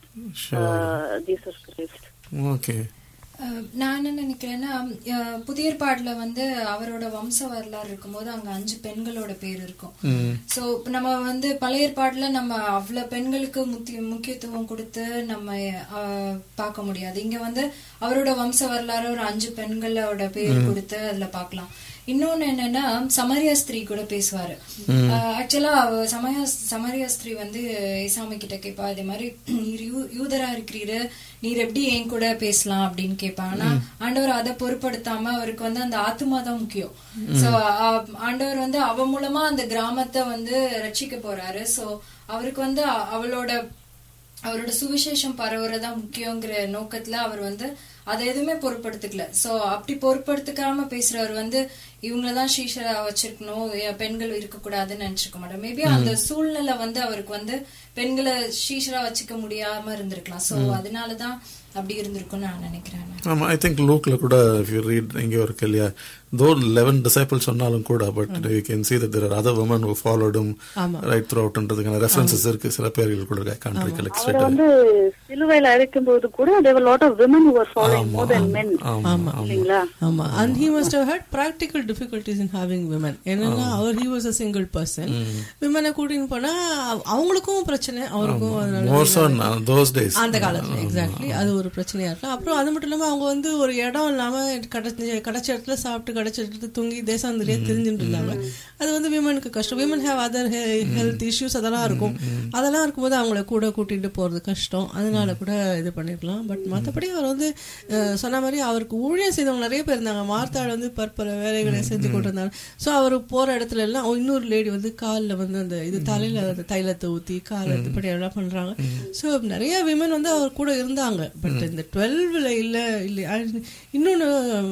Jesus Christ okay அஹ் நான் என்ன நினைக்கிறேன்னா அஹ் புதிய ஏற்பாடுல வந்து அவரோட வம்ச வரலாறு இருக்கும்போது அங்க அஞ்சு பெண்களோட பேர் இருக்கும் சோ நம்ம வந்து பழைய ஏற்பாடுல நம்ம அவ்வளவு பெண்களுக்கு முக்கிய முக்கியத்துவம் கொடுத்து நம்ம அஹ், பார்க்க முடியாது இங்க வந்து அவரோட வம்ச வரலாறு ஒரு அஞ்சு பெண்களோட பேர் கொடுத்து அதுல பார்க்கலாம் இன்னொன்னு என்னன்னா சமரியா ஸ்திரீ கூட பேசுவாரு ஆக்சுவலா சமயா சமரியா ஸ்திரீ வந்து இசாமி கிட்ட கேட்பா அதே மாதிரி நீர் யூ- யூதரா இருக்கிறீரு நீர் எப்படி என் கூட பேசலாம் அப்படின்னு கேட்பா ஆனா ஆண்டவர் அதை பொருட்படுத்தாம அவருக்கு வந்து அந்த ஆத்மா தான் முக்கியம் சோ ஆண்டவர் வந்து அவ மூலமா அந்த கிராமத்தை வந்து ரட்சிக்க போறாரு சோ அவருக்கு வந்து அ- அவளோட அவரோட சுவிசேஷம் பரவுறதா முக்கியங்கிற நோக்கத்துல அவர் வந்து அதை எதுவுமே பொருட்படுத்திக்கல சோ அப்படி பொருட்படுத்திக்காம பேசுறவர் வந்து இவங்களதான் ஷீஷரா வச்சிருக்கணும் ஏ, பெண்கள் இருக்கக்கூடாதுன்னு நினைச்சிருக்க மாட்டோம் மேபி அந்த சூழ்நிலை வந்து அவருக்கு வந்து பெண்களை ஷீஷரா வச்சுக்க முடியாம இருந்திருக்கலாம் சோ அதனாலதான் அப்படி இருந்திருக்கும்னு நான் நினைக்கிறேன் ஆமா ஐ திங்க் லூக்ல கூட if you read எங்கேயோ இருக்கு இல்லையா தோ லெவன் டிசைபிள் சொன்னாலும் கூட but you can see that there are other women who followed him ஆமா. right throughoutன்றதுக்கான ரெஃபரன்சஸ் இருக்கு சில பேர்கள் கூட கண்ட்ரி அவரை கலெக்ட் வந்து சிலுவையில அழைக்கும் போது கூட they were lot of women who were following more than men ஆமா இல்லைங்களா ஆமா and he must have had practical difficulties in having women என்னன்னா அவர் he was a single person விமனை கூட்டின்னு போனா அவ- அவங்களுக்கும் பிரச்சனை அவருக்கும் அதனால மோர் ஆன் தோஸ் டேஸ் அந்த காலத்துல எக்ஸாக்ட்லி அது ஒரு பிரச்சனையா இருக்கலாம் அப்புறம் அது மட்டும் இல்லாம அவங்க வந்து ஒரு இடம் இல்லாம கிடைச்ச கிடைச்ச இடத்துல சாப்பிட்டு கிடைச்ச இடத்துல தூங்கி தேசாந்திரியா தெரிஞ்சுட்டு இருந்தாங்க அது வந்து விமனுக்கு கஷ்டம் women have other health issues அதெல்லாம் இருக்கும் அதெல்லாம் இருக்கும்போது அவங்கள கூட கூட்டிட்டு போறது கஷ்டம் அதனால கூட இது பண்ணிருக்கலாம் பட் மத்தபடி அவர் வந்து அஹ், சொன்ன மாதிரி அவருக்கு ஊழியம் செய்தவங்க நிறைய பேர் இருந்தாங்க மார்த்தாள் வந்து பற்பல வேலைகளை செஞ்சு கொண்டு இருந்தாங்க ஸோ அவர் போற இடத்துல எல்லாம் இன்னொரு லேடி வந்து காலில் வந்து அந்த இது தலையில அந்த தைலத்தை ஊத்தி காலை இப்படி எல்லாம் பண்றாங்க ஸோ நிறைய விமன் வந்து அவர் கூட இருந்தாங்க பட் இந்த டுவெல்வ்ல இல்ல இல்ல and இன்னொன்னு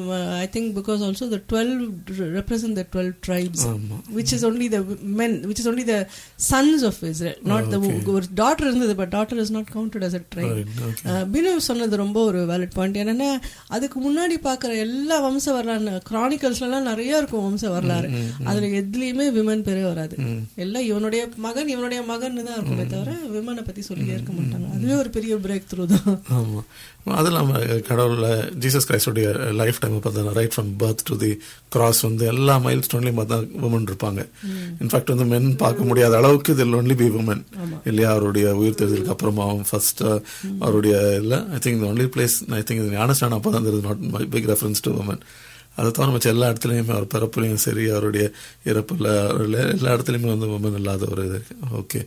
I think because also the twelve represent the twelve tribes which is only the men which is only the sons of Israel not the ஒரு டாட்டர் இருந்தது but daughter is not counted as a tribe பினு சொன்னது ரொம்ப ஒரு valid point என்னன்னா அதுக்கு முன்னாடி பாக்குற எல்லா வம்ச வரலாறு கிரானிக்கல்ஸ்லாம் நிறைய இருக்கும் வம்ச வரலாறு அதுல எதுலயுமே விமன் பேரே வராது எல்லாம் இவனுடைய மகன் இவனுடைய மகன் தான் இருக்குமே தவிர விமனை பத்தி சொல்லியே இருக்க மாட்டாங்க அதுவே ஒரு பெரிய பிரேக் த்ரூ தான் ஆமா அது இல்லாம கடவுள்ல ஜீசஸ் கிரைஸ்டுடைய லைஃப் டைம் பார்த்தா right from birth to the cross வந்து எல்லா மைல் ஸ்டோன்லயும் பார்த்தா உமன் இருப்பாங்க இன்ஃபேக்ட் வந்து மென் பார்க்க முடியாத அளவுக்கு இதில் ஒன்லி பி உமன் இல்லையா அவருடைய உயிர் தெரிதலுக்கு அப்புறமா ஃபர்ஸ்ட் அவருடைய இல்லை I think only place I think ஞானஸ்தானம் அப்போ தான் not big reference to woman அதை தவிர மற்ற எல்லா இடத்துலையுமே அவர் பிறப்புலையும் சரி அவருடைய இறப்புல அவருடைய எல்லா இடத்துலையுமே வந்து உமன் இல்லாத ஒரு இது இருக்கு ஓகே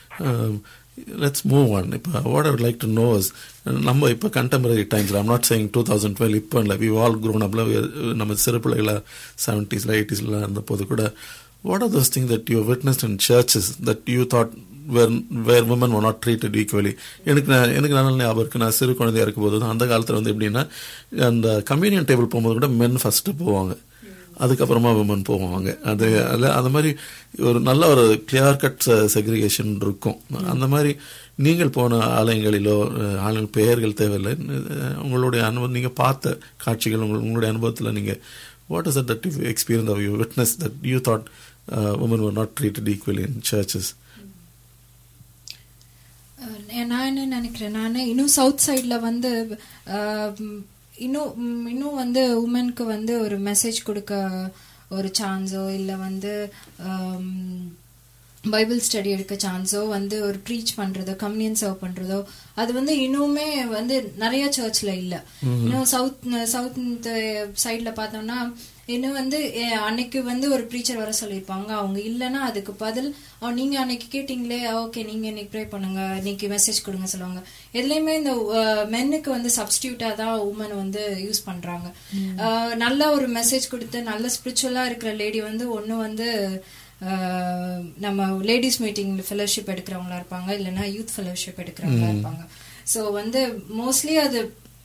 லெட்ஸ் மூவ் ஆன் இப்போ what I like to know நம்ம இப்போ கண்டெம்பரரி டைம்ஸில் I'm not saying two thousand twelve இப்போ இல்லை வி ஆல் க்ரோன் அப்ல நம்ம சிறு பிள்ளைகள செவன்டீஸில் எயிட்டிஸில் இருந்த போது கூட what are those thing that you witnessed in churches that you thought where where women one not treated equally எனக்கு நான் எனக்கு நல்ல ஞாபகம் இருக்கு நான் சிறு குழந்தையா இருக்கும்போது தான் அந்த காலத்தில் வந்து எப்படின்னா அந்த கம்யூனியன் டேபிள் போகும்போது கூட மென் ஃபர்ஸ்ட் போவாங்க அதுக்கப்புறமா விமன் போவாங்க அது அதில் அந்த மாதிரி ஒரு நல்ல ஒரு கிளியர் கட் செக்ரிகேஷன் இருக்கும் அந்த மாதிரி நீங்கள் போன ஆலயங்களிலோ ஆலயங்கள் பெயர்கள் தேவையில்லை உங்களுடைய அனுபவம் நீங்கள் பார்த்த காட்சிகள் உங்கள் உங்களுடைய அனுபவத்தில் நீங்கள் what is that you experience of you witness that you thought woman were not treated equally in churches நான் என்ன நினைக்கிறேன் நான் இன்னும் சவுத் சைட்ல வந்து இன்னும் இன்னும் வந்து உமனுக்கு வந்து ஒரு மெசேஜ் கொடுக்க ஒரு சான்ஸோ இல்லை வந்து பைபிள் ஸ்டடி எடுக்க சான்ஸோ வந்து ஒரு ப்ரீச் பண்றதோ கம்யூனியன் சர்வ் பண்றதோ அது வந்து இன்னுமே வந்து நிறைய சர்ச்ல இல்ல இன்னும் சவுத் சவுத் சைட்ல பார்த்தோம்னா இன்னும் வந்து அன்னைக்கு வந்து ஒரு ப்ரீச்சர் வர சொல்லியிருப்பாங்க அவங்க இல்லைன்னா அதுக்கு பதில் நீங்க அன்னைக்கு கேட்டீங்களே ஓகே நீங்க இன்னைக்கு ப்ரே பண்ணுங்க இன்னைக்கு மெசேஜ் கொடுங்க சொல்லுவாங்க எதுலையுமே இந்த மென்னுக்கு வந்து சப்ஸ்டியூட்டா தான் உமன் வந்து யூஸ் பண்றாங்க நல்ல ஒரு மெசேஜ் கொடுத்து நல்ல ஸ்பிரிச்சுவலா இருக்கிற லேடி வந்து ஒண்ணு வந்து நம்ம லேடிஸ் மீட்டிங் ஃபெலோஷிப் எடுக்கிறவங்களா இருப்பாங்க இல்லைன்னா யூத் ஃபெலோஷிப் எடுக்கிறவங்களா இருப்பாங்க ஸோ வந்து மோஸ்ட்லி அது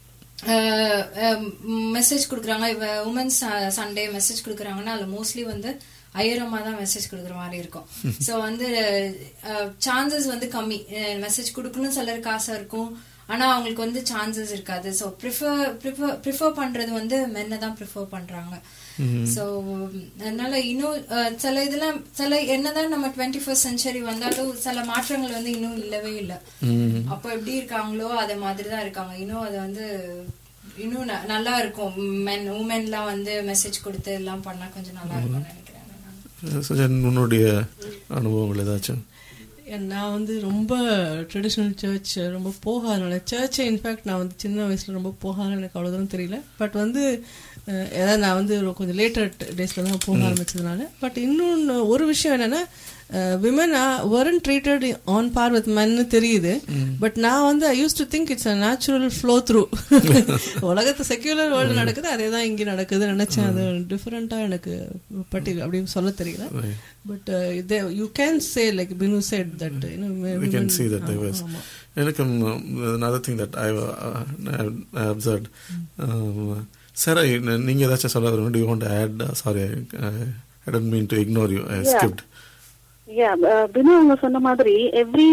மெசேஜ் கொடுக்குறாங்க இவ உமன்ஸ் சண்டே மெசேஜ் கொடுக்குறாங்கன்னா அதுல மோஸ்ட்லி வந்து ஐயரமா தான் மெசேஜ் கொடுக்குற மாதிரி இருக்கும் ஸோ வந்து சான்சஸ் வந்து கம்மி மெசேஜ் கொடுக்கணும் சிலருக்கு ஆசை இருக்கும் ஆனா அவங்களுக்கு வந்து சான்சஸ் இருக்காது ஸோ ப்ரிஃபர் ப்ரிஃபர் ப்ரிஃபர் பண்றது வந்து மென்னை தான் ப்ரிஃபர் பண்றாங்க ஸோ அதனால இன்னும் அஹ், சில இதெல்லாம் சில என்னதான் நம்ம டுவெண்ட்டி ஃபர்ஸ்ட் செஞ்சுரி வந்தாலும் சில மாற்றங்கள் வந்து இன்னும் இல்லவே இல்லை அப்போ எப்படி இருக்காங்களோ அதே மாதிரி தான் இருக்காங்க இன்னும் அது வந்து இன்னும் ந- நல்லா இருக்கும் மென் உமன்லாம் வந்து மெசேஜ் கொடுத்து எல்லாம் பண்ணா கொஞ்சம் நல்லா இருக்கும்னு நினைக்கிறேன் நான். சுஜன் உன்னுடைய அனுபவங்கள் ஏதாச்சும் நான் வந்து ரொம்ப ட்ரெடிஷ்னல் சர்ச் ரொம்ப போகாதனால சர்ச்சை இன்ஃபேக்ட் நான் வந்து சின்ன வயசுல ரொம்ப போகாத எனக்கு அவ்வளோ தூரம் தெரியல பட் வந்து அஹ், ஏதாவது நான் வந்து ஒரு கொஞ்சம் லேட்டர் டேஸ்ல தான் போக ஆரம்பிச்சதுனால பட் இன்னொன்று ஒரு விஷயம் என்னன்னா விமன் வரன் ட்ரீட்டட் ஆன் பார் வித் மென்னு தெரியுது பட் நான் வந்து I use to think it's a natural flow through உலகத்து செக்யூலர் வேர்ல்டு நடக்குது அதே தான் இங்கே நடக்குது நினைச்சேன் அது டிஃப்ரெண்ட்டாக எனக்கு பட்டி அப்படின்னு சொல்ல தெரியல but you can say like Binu said that we can see that there was எனக்கு um, another thing that I, uh, I observed um, Sarah you- நீங்க ஏதாச்சும் சொல்ல வரும் do you want to add uh, sorry I, I didn't mean to ignore you I Yeah. skipped யா பினு அவங்க சொன்ன மாதிரி every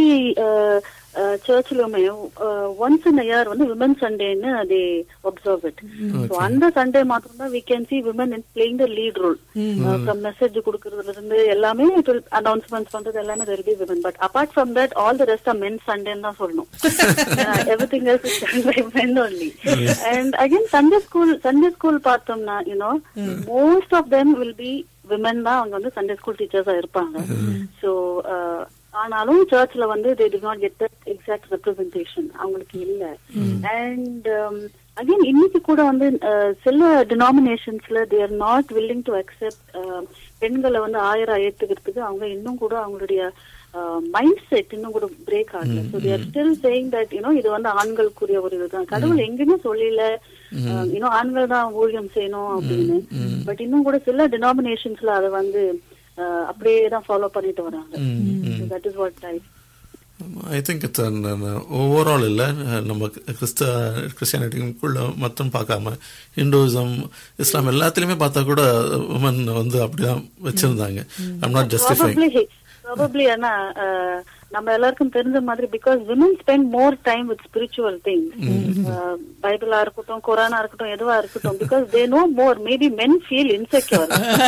சர்ச்லயுமே once in year வந்து women சண்டேன்னு தே அப்சர்வ் இட் ஸோ அந்த சண்டே மாத்திரம் தான் we can see women in playing the lead role from message கொடுக்கறதுல இருந்து எல்லாமே அனௌன்ஸ்மெண்ட்ஸ் பண்றது எல்லாமே there be women but apart from that all the rest of men சண்டேன்னு தான் சொல்லணும் everything else by men only and again Sunday school Sunday school பார்த்தோம்னா you know most of them will be women தான் அவங்க வந்து Sunday school டீச்சர்ஸா இருப்பாங்க so ஆனாலும் சர்ச்ல வந்து they did not get that exact representation அவங்களுக்கு இல்ல அண்ட் அகைன் இன்னைக்கு கூட வந்து அஹ், சில டினாமினேஷன்ஸ்ல they are not willing to accept பெண்களை வந்து ஆயிரம் ஏத்துக்கிறதுக்கு அவங்க இன்னும் கூட அவங்களுடைய மைண்ட் செட் இன்னும் கூட பிரேக் ஆகல so there still saying that you know இது வந்து ஆண்களுக்குரிய ஒரு இதுதான் கடவுள் எங்கேயுமே சொல்லல இன்னும் ஆண்கள் தான் ஊழியம் செய்யணும் அப்படின்னு பட் இன்னும் கூட சில டினாமினேஷன்ஸ்ல அதை வந்து அஹ், அப்படியே தான் ஃபாலோ பண்ணிட்டு வராங்க that is what I I think it's overall இல்லை நம்ம கிறிஸ்த கிறிஸ்டியானிட்டிக்குள்ள மட்டும் பார்க்காம ஹிந்துவிசம் இஸ்லாம் எல்லாத்துலேயுமே பார்த்தா கூட உமன் வந்து அப்படிதான் வச்சிருந்தாங்க I'm not justifying probably probably ஆனா அஹ், நம்ம எல்லாருக்கும் தெரிஞ்ச மாதிரி because women spend more time with spiritual things பைபிளா இருக்கட்டும் குரானா இருக்கட்டும் எதுவா இருக்கட்டும் because they know more maybe men feel insecure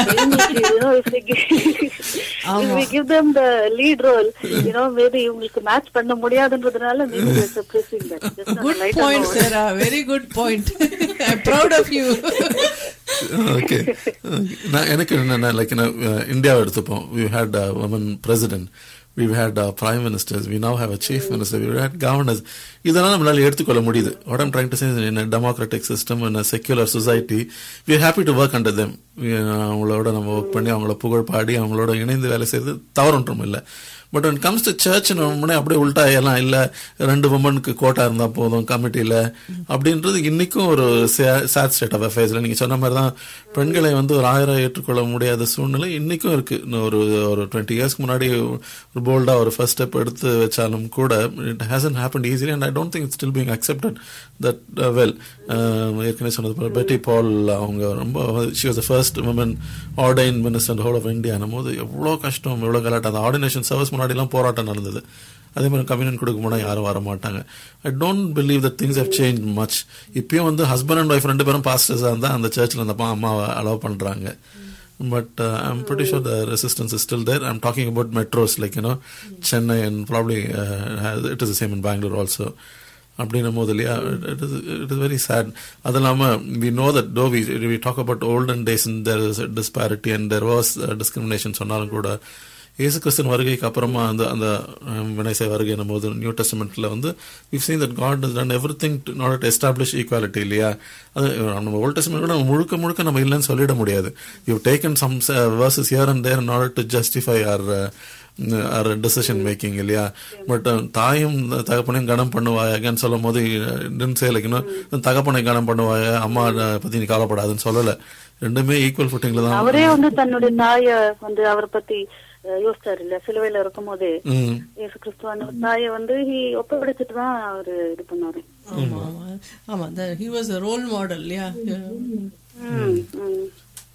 give them the lead role you know maybe இவங்களுக்கு மேட்ச் பண்ண முடியாதுன்றதுனால maybe suppressing good point sir very good point I proud of you okay நான் எனக்கு என்ன லைக் இந்தியாவை எடுத்துப்போம் we had woman president we had prime ministers we now have a chief minister we had governors இதெல்லாம் நம்மளால எடுத்துக்கொள்ள முடியுது what I'm trying to say in democratic system in secular society we happy to work under them அவங்களோட நம்ம work பண்ணி அவங்கள புகழ் பாடி அவங்களோட இணைந்து வேலை செய்து தவறொன்றும் இல்லை but when comes to church முன்னே அப்படியே உள்டா எல்லாம் இல்லை ரெண்டு உமனுக்கு கோட்டா இருந்தால் போதும் கமிட்டியில் அப்படின்றது இன்னைக்கும் ஒரு சேட் ஸ்டேட் ஆஃப் அஃபேர்ஸில் நீங்கள் சொன்ன மாதிரி தான் பெண்களை வந்து ஒரு ஆயிரம் ஏற்றுக்கொள்ள முடியாத சூழ்நிலை இன்னைக்கும் இருக்கு இன்னும் ஒரு ஒரு டுவெண்ட்டி இயர்ஸ்க்கு முன்னாடி ஒரு போல்டாக ஒரு ஃபர்ஸ்ட் ஸ்டெப் எடுத்து வச்சாலும் கூட it hasn't happen easily and I don't think still being accepted that well ஏற்கனவே சொன்னது போல பெட்டி பால் அவங்க ரொம்ப she was the first woman ordained minister whole of இந்தியானும் போது எவ்வளோ கஷ்டம் எவ்வளோ கலாட்டம் அந்த ஆர்டினேஷன் சர்வீஸ் முன்னாடிலாம் போராட்டம் நடந்தது அதே மாதிரி கம்யூனியன் கொடுக்க போனால் யாரும் வர மாட்டாங்க I don't believe that things have change much இப்பயும் வந்து ஹஸ்பண்ட் அண்ட் ஒய்ஃப் ரெண்டு பேரும் பாஸ்டர்ஸாக இருந்தால் அந்த சர்ச்சில் அந்த அப்பா அம்மாவை அலோவ் பண்ணுறாங்க but uh, I'm pretty sure the resistance is still there. I'm talking about metros like, you know, Chennai and probably uh, has, it is the same in Bangalore also. அப்படின்னும் போது இல்லையா it is it is very sad அது இல்லாமல் we know that though we we talk about olden days in there is disparity and there was discrimination சொன்னாலும் கூட இயேசு கிறிஸ்தன் வருகைக்கு அப்புறமா அந்த அந்த வினைசை வருகை போது நியூ டெஸ்டமெண்ட்ல வந்து we've seen that God is done everything not to establish equality இல்லையா அது நம்ம ஓல்ட் டெஸ்டமெண்ட் கூட முழுக்க முழுக்க நம்ம இல்லைன்னு சொல்லிட முடியாது you taken some verses here and there in order to justify our our decision making இல்லையா பட் தாயும் தகப்பனையும் கனம் பண்ணுவாயன்னு சொல்லும் போது இன்னும் தகப்பனை கனம் பண்ணுவாய அம்மா பத்தி நீ கவலைப்படாதுன்னு சொல்லல ரெண்டுமே ஈக்குவல் ஃபுட்டிங்ல தான் அவரே வந்து தன்னுடைய தாய வந்து அவரை பத்தி அஹ், யோசிச்சாரு இல்லையா சிலுவையில இருக்கும் போதே ம் இயேசு கிறிஸ்துவான தாயை வந்து he ஒப்படைச்சிட்டு தான் அவரு இது பண்ணாரு ஆமா ஆமா ஆமா he was a role model இல்லையா ம், ம்.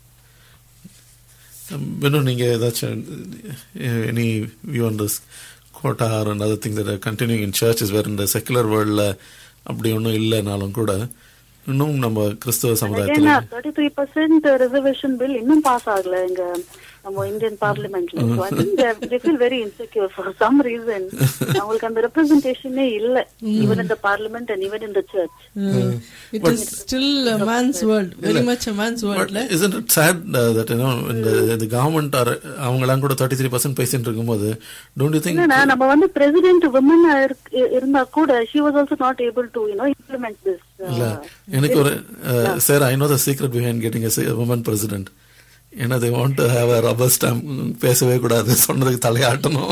Venu, நீங்க ஏதாச்சும் any view on this quota and other things that continue in churches where இந்த செக்குலர் வேர்ல்ட்ல அப்படி ஒன்றும் இல்லைனாலும் கூட இன்னும் நம்ம கிறிஸ்தவ சமுதாயத்துல thirty three percent reservation bill இன்னும் பாஸ் ஆகல எங்க நம்ம இந்தியன் பார்லிமெண்ட்ல So I think they- they feel very insecure for some reason அவங்களுக்கு அந்த ரெப்ரசன்டேஷனே இல்ல even in the parliament and even in the church it is still man's world very much a man's But வேர்ல்ட்ல isn't it sad uh, that you know இந்த இந்த government அவங்களாம் கூட thirty three percent பேசிட்டு இருக்கும்போது டோன்ட் யூ திங்க் இல்லைன்னா நம்ம வந்து பிரசிடென்ட் விமன் இருந்தா கூட she was also not able to you know implement this இல்ல uh, எனக்கு ஒரு sir I know the secret behind getting woman president ஏன்னா they want to have a rubber stamp பேசவே கூடாது சொன்னதுக்கு தலையாட்டணும்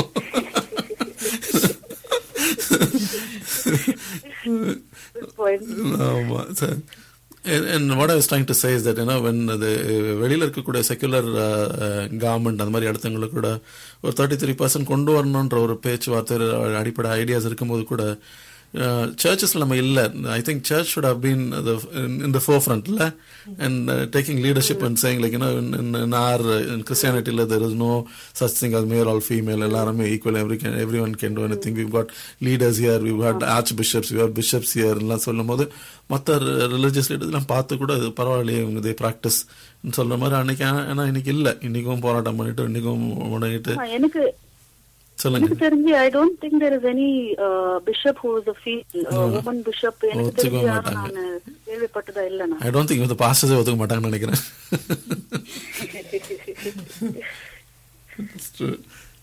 good point. ஆமா sir and what I was trying to say is that you know when the வெளியில இருக்கக்கூடிய secular government அந்த மாதிரி இடத்துங்களுக்கு கூட ஒரு தேர்ட்டி த்ரீ பர்சன்ட் கொண்டு வரணுன்ற ஒரு பேச்சுவார்த்தை அடிப்படை ஐடியாஸ் இருக்கும்போது கூட சர்ச்சஸ்ல நம்ம இல்ல I think church should have been in the ஃபோர் ஃப்ரண்ட்ல and taking leadership and saying like you know in our கிறிஸ்டியானிட்டியில் there is no such thing அது மேல் ஆல் ஃபீமேல் எல்லாருமே equal every can everyone can do anything we got leaders here we got archbishops we bishops here எல்லாம் சொல்லும் போது மற்ற religious லீடர்ஸ்லாம் பார்த்து கூட இது பரவாயில்லையே இவங்க இதே ப்ராக்டிஸ் சொல்ற மாதிரி அன்னைக்கு ஆனா இன்னைக்கு இல்லை இன்னைக்கும் போராட்டம் பண்ணிட்டு இன்னைக்கும் முடங்கிட்டு ஆமா, எனக்கு சொல்லுங்க எனக்கு தெரிஞ்சு I don't think there is any bishop who is a feel woman bishop எனக்கு ஒத்துக்க தெரிஞ்சு யாரும் மாட்டாங்க. நான் கேள்விப்பட்டதா இல்ல நான் ஐ டோன்ட் திங்க் இந்த பாஸ்டர்ஸே ஒத்துக்க மாட்டாங்கன்னு நினைக்கிறேன் It's true.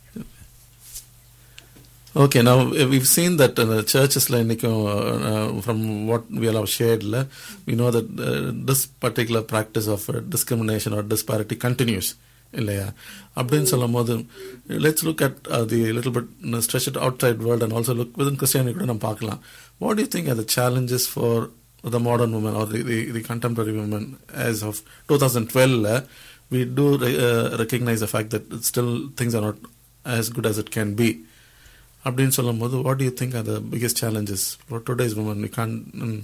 Okay, now uh, we've seen that uh, churches like uh, from what we all have shared, la, we know that uh, this particular practice of uh, discrimination or disparity continues. இல்லையா அப்படின்னு சொல்லும் போது let's look at the little bit stretch it outside world and also look with Christianity கூட நம்ம பார்க்கலாம் what you think the challenges for the modern woman or the, the, the contemporary women as of 2012 uh, we do re- uh, recognize the fact that still things are not as good as it can be அப்படின்னு சொல்லும் போது what you think are the biggest challenges for today's woman we can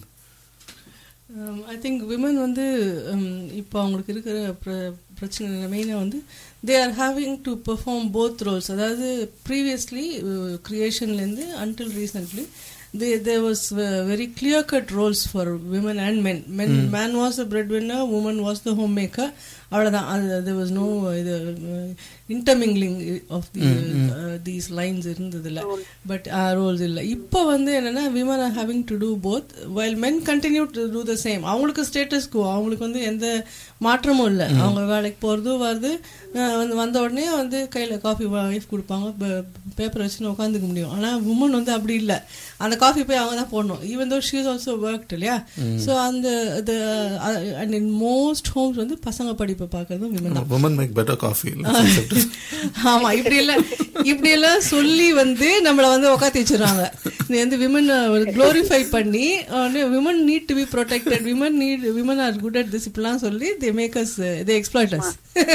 I think women வந்து um, இப்போ அவங்களுக்கு இருக்கிற பிர- பிரச்சனை மெயினாக வந்து they are having to perform both roles அதாவது ப்ரீவியஸ்லி க்ரியேஷன்லேருந்து until recently they they was very clear cut roles for women and men men man was the breadwinner woman was the homemaker அவ்வளோதான் அது they was no இது intermingling of the these lines இருந்ததில்ல but roles இல்லை இப்போ வந்து என்னன்னா women are having to do both while men continue to do the same அவங்களுக்கு ஸ்டேட்டஸ்க்கு அவங்களுக்கு வந்து எந்த மாற்றமும் இல்லை அவங்க வேலைக்கு போகிறது வருது அஹ் வந்து வந்த உடனே வந்து கையில் காஃபி ஒய்ஃப் கொடுப்பாங்க பேப்பர் வச்சுன்னு உட்காந்துக்க முடியும் ஆனால் உமன் வந்து அப்படி இல்லை அந்த காஃபி போய் அவங்க தான் போடணும் even though she's also work இல்லையா ஸோ அந்த அண்ட் இன் மோஸ்ட் ஹோம்ஸ் வந்து பசங்க படிப்பை பார்க்கறதும் விமன் தான் உமன் மேக் பெட்டர் காஃபி ஆமா இப்படி எல்லாம் இப்படி எல்லாம் சொல்லி வந்து நம்மள வந்து உட்காத்தி வச்சிருக்காங்க நீ வந்து விமன் க்ளோரிஃபை பண்ணி women need to be protected women need women are good at this இப்படிலாம் சொல்லி they make us they exploit us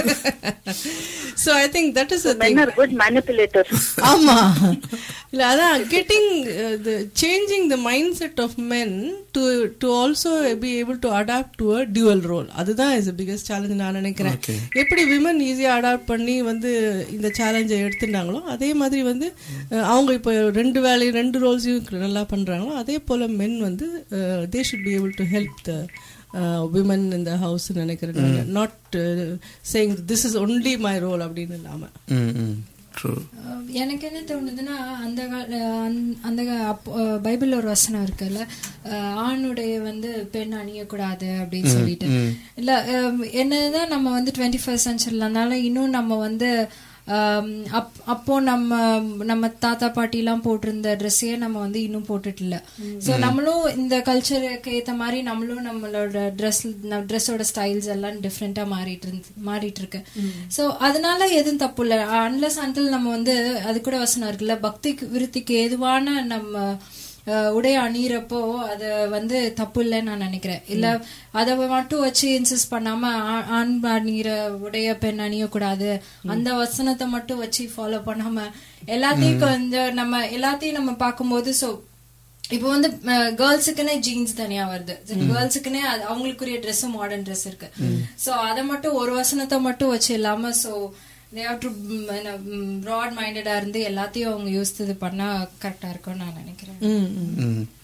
so I think that is men are good manipulators ஆமா இல்ல அதான் getting changing the mindset of men to to also be able to adapt to a dual role அதுதான் is biggest challenge நான் நினைக்கிறேன் Okay. எப்படி women ஈஸியா adapt பண்ணி வந்து இந்த சேலஞ்சை எடுத்துட்டாங்களோ அதே மாதிரி வந்து அஹ், அவங்க இப்போ ரெண்டு வேலையும் ரெண்டு ரோல்ஸையும் நல்லா பண்றாங்களோ அதே போல மென் வந்து they should be able to help the women இந்த ஹவுஸ் நினைக்கிறேன் not saying this is only my role அப்படின்னு இல்லாம ட்ரூ அஹ் எனக்கு என்ன தோணுதுன்னா அந்த கா- அஹ் அந்த- அந்த கா- அப்போ, அஹ் பைபிள்ல ஒரு வசனம் இருக்குல்ல அஹ் ஆணுடைய வந்து பெண் அணியக்கூடாது அப்படின்னு சொல்லிட்டு இல்ல அஹ் என்னதான் நம்ம வந்து டுவெண்ட்டி ஃபர்ஸ்ட் சென்ச்சுரியில் இருந்தாலும் இன்னும் நம்ம வந்து ஆம், அப்- அப்போ நம்ம நம்ம தாத்தா பாட்டி எல்லாம் போட்டிருந்த ட்ரெஸ்ஸையே நம்ம வந்து இன்னும் போட்டுட்டு இல்ல சோ நம்மளும் இந்த கல்ச்சருக்கு ஏத்த மாதிரி நம்மளும் நம்மளோட ட்ரெஸ் ட்ரெஸ்ஸோட ஸ்டைல்ஸ் எல்லாம் டிஃப்ரெண்டா மாறிட்டு இருந்து மாறிட்டு இருக்கு சோ அதனால எதுவும் தப்பு இல்ல அன்லஸ் அன்டில் நம்ம வந்து அது கூட வசனம் இருக்குல்ல பக்திக்கு விருத்திக்கு ஏதுவான நம்ம அஹ், உடை அணியிறப்போ அது வந்து தப்பு இல்லைன்னு நான் நினைக்கிறேன் இல்ல அதை மட்டும் வச்சு இன்சிஸ்ட் பண்ணாம ஆ- ஆண் அணிகிற உடைய பெண் அணியக்கூடாது அந்த வசனத்தை மட்டும் வச்சு ஃபாலோ பண்ணாம எல்லாத்தையும் கொஞ்சம் நம்ம எல்லாத்தையும் நம்ம பார்க்கும்போது சோ இப்போ வந்து கேர்ள்ஸுக்குன்னே ஜீன்ஸ் தனியா வருது கேர்ள்ஸுக்குன்னே அவங்களுக்குரிய Dress மாடர்ன் Dress இருக்கு சோ அதை மட்டும் ஒரு வசனத்தை மட்டும் வச்சு இல்லாம சோ தே ஹவ் டு ப்ராட் மைண்டடா இருந்து எல்லாத்தையும் அவங்க யோசித்து பண்ணா கரெக்டா இருக்கும்னு நான் நினைக்கிறேன் ம் ம் Mm.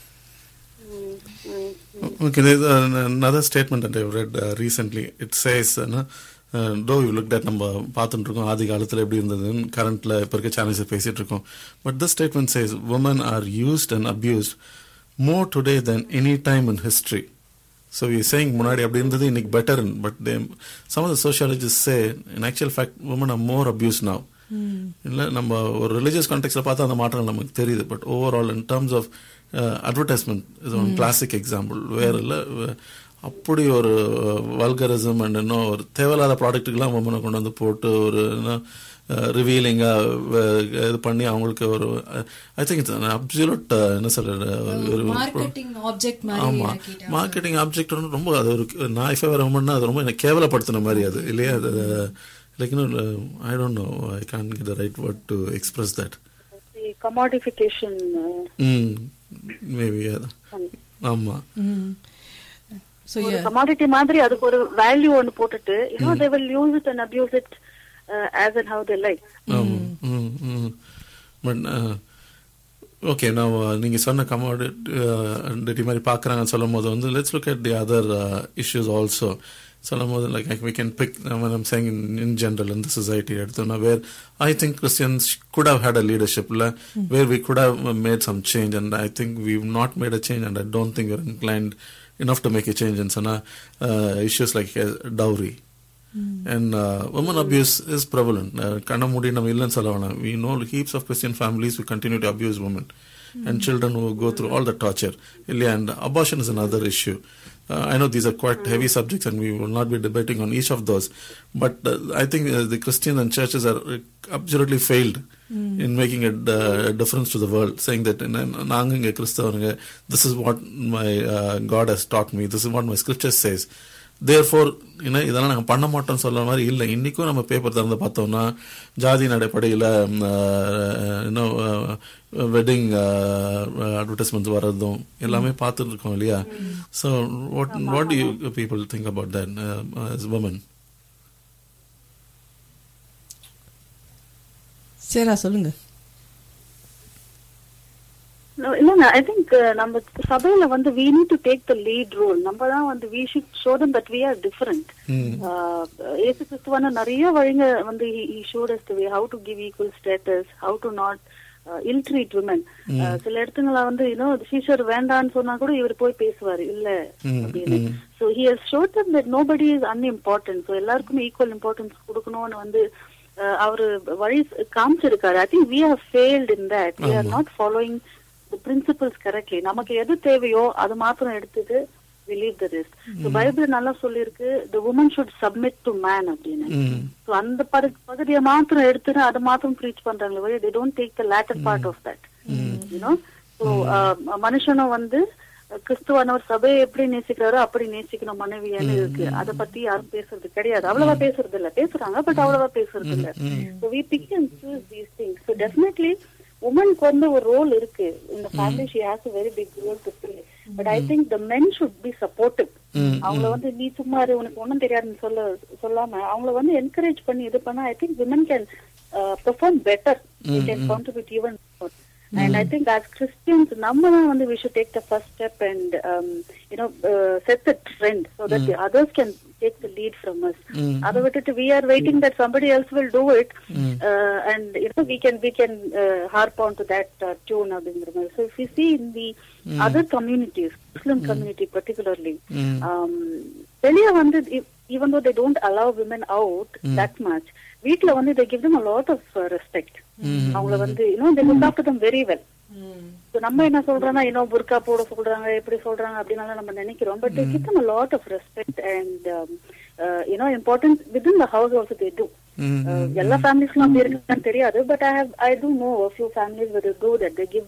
Okay, there's uh, another statement that I've read uh, recently. It says, uh, no, uh, though you looked at நம்ம பார்த்துட்டு இருக்கோம் ஆதி காலத்தில் எப்படி இருந்ததுன்னு கரண்ட்ல இப்போ இருக்க சேனல்ஸ் பேசிட்டு இருக்கோம் but the statement says women are used and abused more today than any time in history so you saying முன்னாடி அப்படி இருந்தது இன்னைக்கு better but they some of the sociologist say in actual fact women are more abuse now இல்லை நம்ம ஒரு religious கான்டெக்ட்ல பார்த்தா அந்த மாற்றங்கள் நமக்கு தெரியுது but overall in terms of advertisement இது ஒன் கிளாசிக் எக்ஸாம்பிள் வேற இல்லை அப்படி ஒரு வல்கரிசம் அண்ட் இன்னும் ஒரு தேவையில்லாத ப்ராடக்ட்டுக்கெல்லாம் உமனை கொண்டு வந்து போட்டு ஒரு ரிவீலிங்காக இது பண்ணி அவங்களுக்கு ஒரு ஐ திங்க் இட்ஸ் அப்சல்யூட் என்ன சொல்றது ஒரு மார்க்கெட்டிங் ஆப்ஜெக்ட் மாதிரி ஆமா ஆக்கிட்டாங்க. மார்க்கெட்டிங் ஆப்ஜெக்ட் ரொம்ப அது ஒரு நான் இஃப் எவர் உமன்னா அது ரொம்ப என்ன கேவலப்படுத்தின மாதிரி அது இல்லையா அது like I don't know I can get the right word to express that commodification hmm maybe ஆமா ம் ஸோ ஒரு கமாடிட்டி மாதிரி அதுக்கு ஒரு வேல்யூ ஒன்னு போட்டுட்டு you know they will use it and abuse it as and how they like but okay நான் நீங்க சொன்ன கமாடிட்டி மாதிரி பார்க்குறாங்கன்னு சொல்லும் போது வந்து let's look at the other issues also சொல்லும் போது like we can pick I'm saying in in general இந்த சொசைட்டி எடுத்தோம்னா where I think Christians could have had a லீடர்ஷிப்ல where we could have made some change and I think we not mat a change and I don't think you're inclined enough to make a change in sana uh, issues like uh, dowry and uh, women abuse is prevalent கண்ண மூடி நம்ம இல்லைன்னு சொல்ல வேணாம் we know heaps of christian families who continue to abuse women and children who go through all the torture இல்லையா and abortion is another issue uh, I know these are quite heavy subjects and we will not be debating on each of those. But uh, I think uh, the Christians and churches are uh, absolutely failed in making a, uh, a difference to the world, saying that நாங்க இங்க கிறிஸ்தவனுங்க this is what my uh, God has taught me, this is what my scripture says. Therefore என்ன இதெல்லாம் நாங்கள் பண்ண மாட்டோம்னு சொல்ற மாதிரி இல்லை இன்னைக்கும் நம்ம பேப்பர் திறந்து பார்த்தோம்னா ஜாதி அடிப்படையில் இன்னும் வெட்டிங் அட்வர்டைஸ்மெண்ட்ஸ் வர்றதும் எல்லாமே பார்த்துட்டு இருக்கோம் இல்லையா so what what you people think about that woman சரியா சொல்லுங்க இல்லங்க ஐ திங்க் நம்ம சபையில வந்து we need to take the lead role நம்ம தான் வந்து we should show them that we are different ஏசு கிறிஸ்துவான நிறைய வழிங்க வந்து he showed us way how to give equal status how to not ill treat women சில இடத்துங்கள வந்து இன்னும் சீஷர் வேண்டான்னு சொன்னா கூட இவர் போய் பேசுவாரு இல்ல அப்படின்னு so he has showed them that nobody is unimportant so எல்லாருக்குமே ஈக்குவல் இம்பார்ட்டன்ஸ் கொடுக்கணும்னு வந்து அவரு வழி காமிச்சிருக்காரு I think we have failed in that we are not following principles correctly நமக்கு எது தேவையோ அது மாத்திரம் எடுத்துட்டு believe the rest so Bible நல்லா சொல்லியிருக்கு the woman should submit to man அப்படின்னு ஸோ அந்த பகுதியை மாத்திரம் எடுத்துட்டு அதை மாத்திரம் ப்ரீச் பண்றாங்களே வழி they don't take the later part of that you know so மனுஷனும் வந்து கிறிஸ்துவானவர் சபையை எப்படி நேசிக்கிறாரோ அப்படி நேசிக்கணும் மனைவியான்னு இருக்கு அதை பத்தி யாரும் பேசுறது கிடையாது அவ்வளவா பேசுறது இல்ல பேசுறாங்க பட் அவ்வளவா பேசுறது இல்ல so we pick and choose these things so definitely உமனுக்கு வந்து ஒரு ரோல் இருக்கு இந்த family she has very big role to play but I think the men should be supportive அவங்கள வந்து நீ சும்மா உனக்கு ஒண்ணும் தெரியாதுன்னு சொல்ல சொல்லாம அவங்கள வந்து என்கரேஜ் பண்ணி இது பண்ணா I think women can perform better can contribute even And I think as Christians, நம்ம தான் வந்து we should take the first step and um, you know uh, set the trend so that the others can take the lead from us. அதை விட்டுட்டு we are waiting that somebody else will do it uh, and you know we can we can uh, harp on to that uh, tune அப்படிங்கிற மாதிரி. So if we see in the other communities, Muslim community particularly, um, வெளிய வந்து even though they don't allow women out that much, வீட்ல வந்து they give them a lot of uh, respect. அவங்கள வந்து இன்னும் they look after them very well. So நம்ம என்ன சொல்றோம்னா இன்னும் புர்கா போட சொல்றாங்க எப்படி சொல்றாங்க அப்படின்னு நம்ம நினைக்கிறோம் but they give them a lot of respect and um, uh, you know important within the house also they do. எல்லா ஃபேமிலிஸ்லாம் அப்படி இருக்குன்னு தெரியாது but I have I do know a few families where they do that they give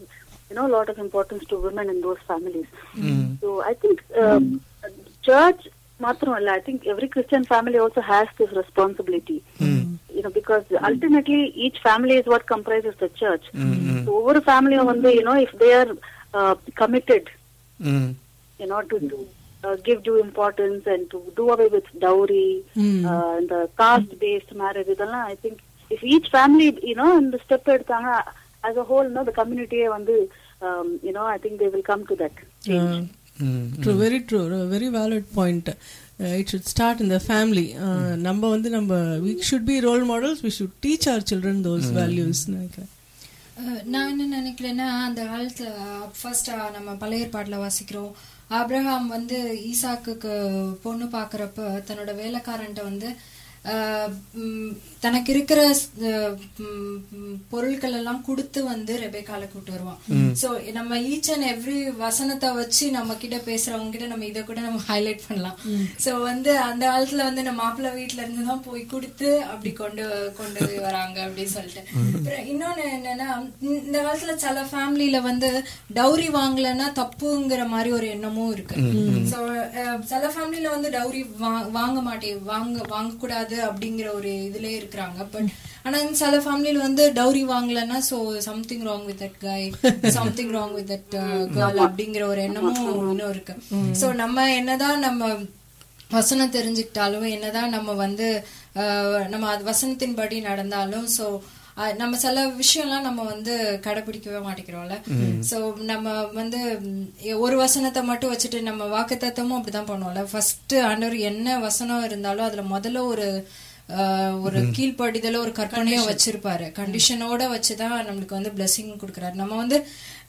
you know a lot of importance to women in those families. So I think uh, church matram I think every Christian family also has this responsibility. You know, because ultimately each family is what comprises the church. So over family வந்து you know if they are uh, committed ம் you know, to do, uh, give due importance and to do away with dowry uh, and the caste-based marriage. இதெல்லாம் I think if each family, you know, இந்த step எடுத்தாங்க as a whole, no, the community வந்து, um, you know, I think they will come to that. change. Hmm true very true very valid point it should start இந்த family நம்ம வந்து நம்ம we should be role models we should teach our children those values நினைக்கிறேன் அஹ் நான் என்ன நினைக்கிறேன்னா அந்த காலத்துல ஃபர்ஸ்ட் நம்ம பழைய ஏற்பாட்டுல வாசிக்கிறோம் ஆபிரகாம் வந்து ஈசாக்குக்கு பொண்ணு பாக்குறப்ப தன்னோட வேலைக்காரன்ட்ட வந்து அஹ், ம், தனக்கு இருக்கிற அஹ், ம், ம், பொருட்கள் எல்லாம் கொடுத்து வந்து ரெபேக்கால கூட்டு வருவான் சோ நம்ம ஈச் அண்ட் எவ்ரி வசனத்தை வச்சு நம்ம கிட்ட பேசுறவங்க கிட்ட நம்ம இதை கூட நம்ம ஹைலைட் பண்ணலாம் சோ வந்து அந்த காலத்துல வந்து நம்ம மாப்பிள்ளை வீட்ல இருந்து தான் போய் கொடுத்து அப்படி கொண்டு கொண்டு வராங்க அப்படின்னு சொல்லிட்டு அப்புறம் இன்னொன்னு என்னன்னா இந்த- இந்த காலத்துல சில ஃபேமிலில வந்து டௌரி வாங்கலைன்னா தப்புங்கிற மாதிரி ஒரு எண்ணமும் இருக்கு சோ சில ஃபேமிலில வந்து டௌரி வாங்க மாட்டே வாங்க வாங்க கூடாது அப்படிங்கிற ஒரு இதுலயே இருக்கிறாங்க பட் ஆனா இந்த சில ஃபேமிலில வந்து டௌரி வாங்கலைன்னா so something wrong with that guy something wrong with that girl அப்படிங்கிற ஒரு எண்ணமும் இன்னும் இருக்கு சோ நம்ம என்னதான் நம்ம வசனம் தெரிஞ்சுக்கிட்டாலும் என்னதான் நம்ம வந்து அஹ், நம்ம அது வசனத்தின்படி நடந்தாலும் சோ நம்ம சில விஷயம்லாம் நம்ம வந்து கடைபிடிக்கவே மாட்டேங்கிறோம்ல சோ நம்ம வந்து ம், ஒரு வசனத்தை மட்டும் வச்சுட்டு நம்ம வாக்குத்தத்தமும் அப்படிதான் பண்ணுவோம்ல ஃபர்ஸ்ட் ஆண்டவர் என்ன வசனம் இருந்தாலும் அதுல முதல்ல ஒரு அஹ், ஒரு கீழ்ப்படிதல ஒரு கற்பனையும் வச்சிருப்பாரு கண்டிஷனோட வச்சுதான் நம்மளுக்கு வந்து பிளெஸிங் கொடுக்குறாரு நம்ம வந்து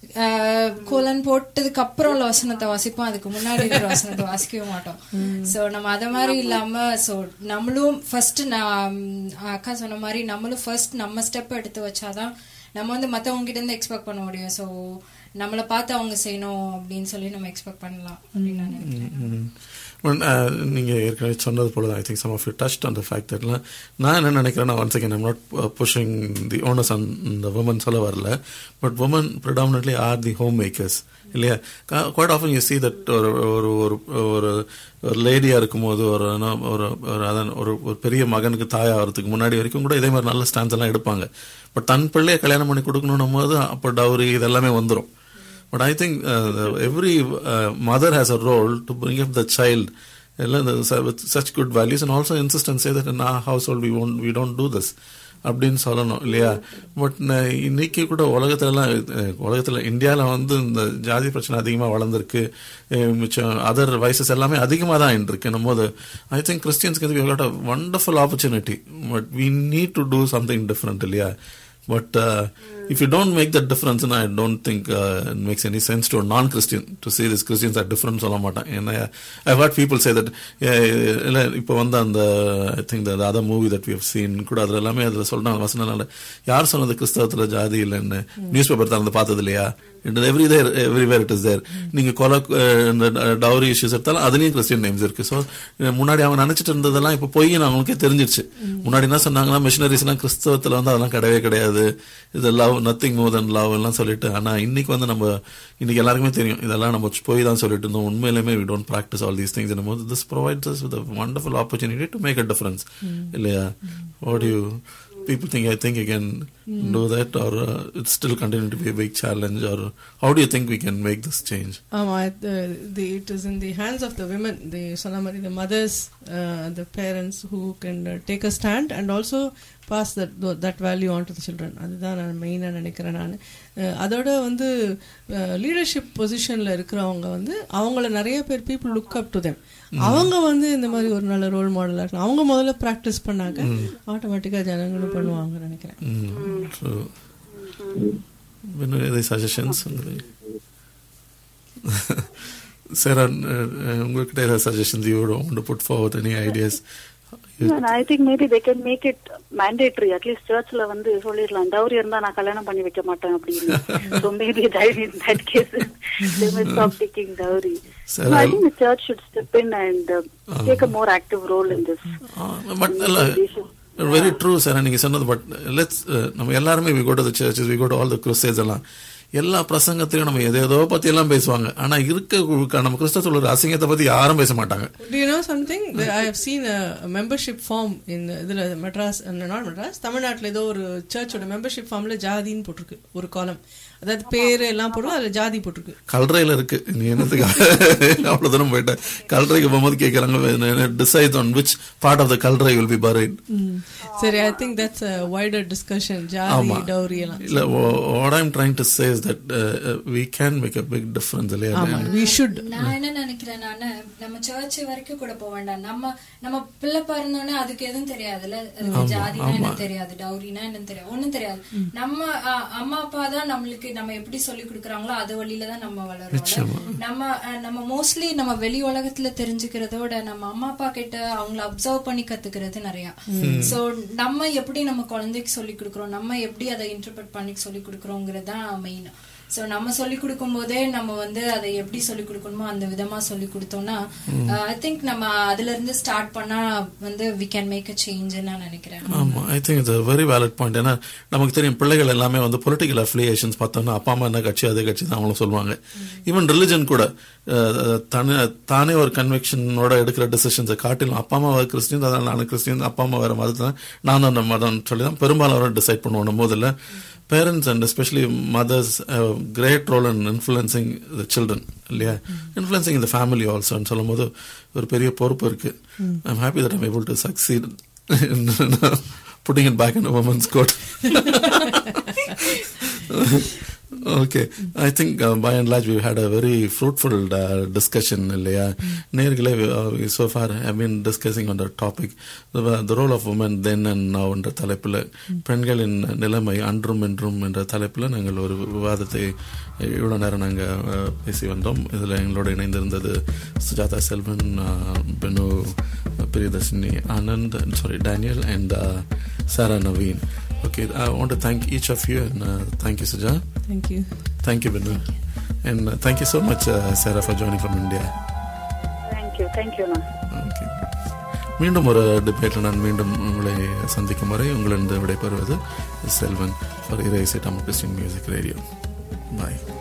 அஹ், கோலன் போட்டதுக்கு அப்புறம் உள்ள வசனத்தை வாசிப்போம் அதுக்கு முன்னாடி இருக்கிற வசனத்தை வாசிக்கவே மாட்டோம் சோ நம்ம அத மாதிரி இல்லாம சோ நம்மளும் ஃபர்ஸ்ட் நான் ம், அக்கா சொன்ன மாதிரி நம்மளும் ஃபர்ஸ்ட் நம்ம ஸ்டெப் எடுத்து வச்சாதான் நம்ம வந்து மத்தவங்க கிட்ட இருந்து எக்ஸ்பெக்ட் பண்ண முடியும் சோ நம்மள பார்த்து அவங்க செய்யணும் அப்படின்னு சொல்லி நம்ம எக்ஸ்பெக்ட் பண்ணலாம் அப்படின்னு நான் நினைக்கிறேன் Well, uh, நீங்க ஏற்கனவே சொன்னது போல I think some of you touched on the fact தட்லாம் நான் என்ன நினைக்கிறேன்னா once again I'm not pushing the onus and இந்த உமன் சொல்ல வரல but woman predominantly are the homemakers இல்லையா quite often you see that ஒரு ஒரு ஒரு ஒரு ஒரு லேடியாக இருக்கும்போது ஒரு என்ன, ஒரு ஒரு அதான் ஒரு ஒரு பெரிய மகனுக்கு தாயாகிறதுக்கு முன்னாடி வரைக்கும் கூட இதே மாதிரி நல்ல ஸ்டாண்ட்ஸ் எல்லாம் எடுப்பாங்க பட் தன் பிள்ளைய கல்யாணம் பண்ணி கொடுக்கணும் போது அப்போ டவுரி இதெல்லாமே வந்துடும் But I think uh, every uh, mother has a role to bring up the child uh, with such good values and also insist and say that in our household we won't we don't do this அப்படின்னு சொல்லணும் இல்லையா but இன்னைக்கு கூட உலகத்துலலாம் அஹ், உலகத்துல இந்தியாவில் வந்து இந்த ஜாதி பிரச்சனை அதிகமாக வளர்ந்துருக்கு அஹ், மிச்சம் அதர் வைசஸ் எல்லாமே அதிகமாக தான் இருக்குன்னும் போது ஐ திங்க் கிறிஸ்டியன்ஸ்க்கு we got a wonderful opportunity but we need to do something different இல்லையா But uh, if you don't make that difference, and I don't think uh, it makes any sense to a non-Christian to say these Christians are different சொல்ல மாட்டான் ஏன்னா I've heard people say that இல்லை இப்போ வந்து அந்த I think the other movie that we have seen கூட அதில் எல்லாமே அதில் சொல்றாங்க வசனால யார் சொன்னது கிறிஸ்தவத்தில் ஜாதி இல்லைன்னு நியூஸ் பேப்பர் திறந்து பார்த்தது இல்லையா every there everywhere it is there நீங்க கொலை அஹ், இந்த டவுரி இஷ்யூஸ் எடுத்தாலும் அதுலயும் கிறிஸ்டியன் நேம்ஸ் இருக்கு ஸோ முன்னாடி அவங்க நினைச்சிட்டு இருந்ததெல்லாம் இப்போ பொய்ன்னு அவங்களுக்கே தெரிஞ்சிருச்சு முன்னாடி என்ன சொன்னாங்கன்னா மிஷினரிஸ் எல்லாம் கிறிஸ்தவத்துல வந்து அதெல்லாம் கிடையவே கிடையாது இது love nothing more than love எல்லாம் சொல்லிட்டு ஆனா இன்னைக்கு வந்து நம்ம இன்னைக்கு எல்லாருக்குமே தெரியும் இதெல்லாம் நம்ம போய் தான் சொல்லிட்டு இருந்தோம் உண்மையிலுமே we don't practice all these things போது this provides us with wonderful opportunity to make a difference இல்லையா what you people think I think you can do that, or uh, it's still continue to be a big challenge, or how do you think we can make this change? ஆமா it is in the hands of the women தி சொன்ன மாதிரி the mothers the parents who can take a stand and also pass that that value on to the children அதுதான் நான் மெயினாக நினைக்கிறேன் நான் அதோட வந்து லீடர்ஷிப் பொசிஷனில் இருக்கிறவங்க வந்து அவங்கள நிறைய பேர் people look up to them அவங்க வந்து இந்த மாதிரி ஒரு நல்ல ரோல் மாடலாக இருக்கணும் அவங்க முதல்ல ப்ராக்டிஸ் பண்ணாங்க ஆட்டோமேட்டிக்காக ஜனங்களும் பண்ணுவாங்க நினைக்கிறேன் Mm, true. When are the suggestions? Sarah, uh, உங்ககிட்ட ஏதாவது suggestions you would want to put forward, any ideas? And I think maybe they can make it mandatory. At least churchல வந்து சொல்லிடலாம் டவுரி இருந்தா நான் கல்யாணம் பண்ணி வைக்க மாட்டேன் அப்படின்னு. so maybe that in that case they may stop taking dowry. Sir, no, I I'll- think the church should step in and uh, take a more active role in this. But இல்ல very true sir நீங்க சொன்னது but let's நம்ம எல்லாருமே we go to the churches we go to all the crusades எல்லாம் எல்லா பிரசங்கத்திலும் நம்ம எதேதோ பத்தி எல்லாம் பேசுவாங்க ஆனா இருக்க நம்ம கிறிஸ்தவ சொல்ற அசிங்கத்தை பத்தி யாரும் பேச மாட்டாங்க Do you know something? The- I have seen a, a membership form in இதுல மெட்ராஸ் நாட் மெட்ராஸ் தமிழ்நாட்டுல ஏதோ ஒரு சர்ச்சோட மெம்பர்ஷிப் ஃபார்ம்ல ஜாதின்னு போட்டிருக்கு ஒரு காலம் அதாவது பேரு எல்லாம் போட்டு அதுல ஜாதி போட்டிருக்கு கல்றையில இருக்கு நீ என்னத்துக்கு அவ்வளவு தூரம் போயிட்ட கல்றைக்கு போகும்போது கேட்கறாங்க decide on which part of the கல்றை வில் பி பரைட் சரி I think that's a wider discussion ஜாதி ஆமா டவுரி எல்லாம் இல்ல what I'm trying to say is that we can make a big difference இல்லையா ஆமா we should நான் என்ன நினைக்கிறேன் நானு நம்ம சர்ச் வரைக்கும் கூட போக வேண்டாம் நம்ம நம்ம பிள்ளை பிறந்தோடனே அதுக்கு எதுவும் தெரியாதுல்ல அதுக்கு ஜாதினா என்ன தெரியாது டவுரினா என்ன தெரியாது ஒண்ணும் தெரியாது நம்ம அ, அம்மா அப்பா தான் நம்மளுக்கு நம்ம எப்படி சொல்லி கொடுக்குறாங்களோ அது வழியில தான் நம்ம வளரோம் நம்ம அ, நம்ம மோஸ்ட்லி நம்ம வெளி உலகத்துல தெரிஞ்சுக்கிறதோட நம்ம அம்மா அப்பா கிட்ட அவங்கள அப்சர்வ் பண்ணி கத்துக்கிறது நிறைய சோ நம்ம எப்படி நம்ம குழந்தைக்கு சொல்லி கொடுக்குறோம் நம்ம எப்படி அதை இன்டர்பிரட் பண்ணி சொல்லி கொடுக்குறோங்கிறது தான் மெயின் சோ நம்ம சொல்லி கொடுக்கும் போதே நம்ம வந்து அதை எப்படி சொல்லி கொடுக்கணுமோ அந்த விதமா சொல்லி கொடுத்தோம்னா ஐ திங்க் நம்ம அதுல இருந்து ஸ்டார்ட் பண்ணா வந்து we can make a change நான் நினைக்கிறேன் ஆமா I think it's very valid point ஏன்னா நமக்கு தெரியும் பிள்ளைகள் எல்லாமே வந்து பொலிட்டிக்கல் அஃபிலியேஷன்ஸ் பார்த்தோம்னா அப்பா அம்மா என்ன கட்சி அதே கட்சி தான் அவங்களும் சொல்லுவாங்க ஈவன் ரிலிஜன் கூட அஹ், தானே தானே ஒரு கன்வெக்ஷனோட எடுக்கிற டிசிஷன்ஸை காட்டிலும் அப்பா அம்மா கிறிஸ்டின் அதனால நான் கிறிஸ்டின் அப்பா அம்மா வேற மதத்தான் நான் அந்த மதம் சொல்லி தான் பெரும்பாலும் அவரை டிசைட் பண்ணுவோம் போதில் parents and especially mothers great role and influencing the children இல்லையா இன்ஃப்ளூயன்சிங் இந்த ஃபேமிலி ஆல்சோன்னு சொல்லும் போது ஒரு பெரிய பொறுப்பு இருக்கு I'm happy that I'm able to succeed putting it back in a woman's coat. okay, I think uh, by and large we've had a very fruitful uh, discussion. இல்லையா நேர்களே uh, we so far have been discussing on the topic the, the role of women then and now என்ற தலைப்பில் பெண்களின் நிலைமை அன்றும் என்றும் என்ற தலைப்பில் நாங்கள் ஒரு விவாதத்தை இவ்வளோ நேரம் நாங்கள் பேசி வந்தோம் இதில் எங்களோட இணைந்திருந்தது Sujatha Selvan uh, Benu Priyadarshini Anand sorry Daniel and Sarah Naveen. Okay, I want to thank each of you and uh, thank you, Suja. thank you Thank you, Binu. And uh, thank you so much, uh, Sarah, for joining from India. Thank you தேங்க்யூண்ணா Okay. மீண்டும் ஒரு டிபேட்டில் நான் மீண்டும் உங்களை சந்திக்கும் வரை உங்களிடம் விடைபெறுவது செல்வன் ஃபார் இறைசி தமிழ் கிறிஸ்டின் மியூசிக் ரேடியோ பாய்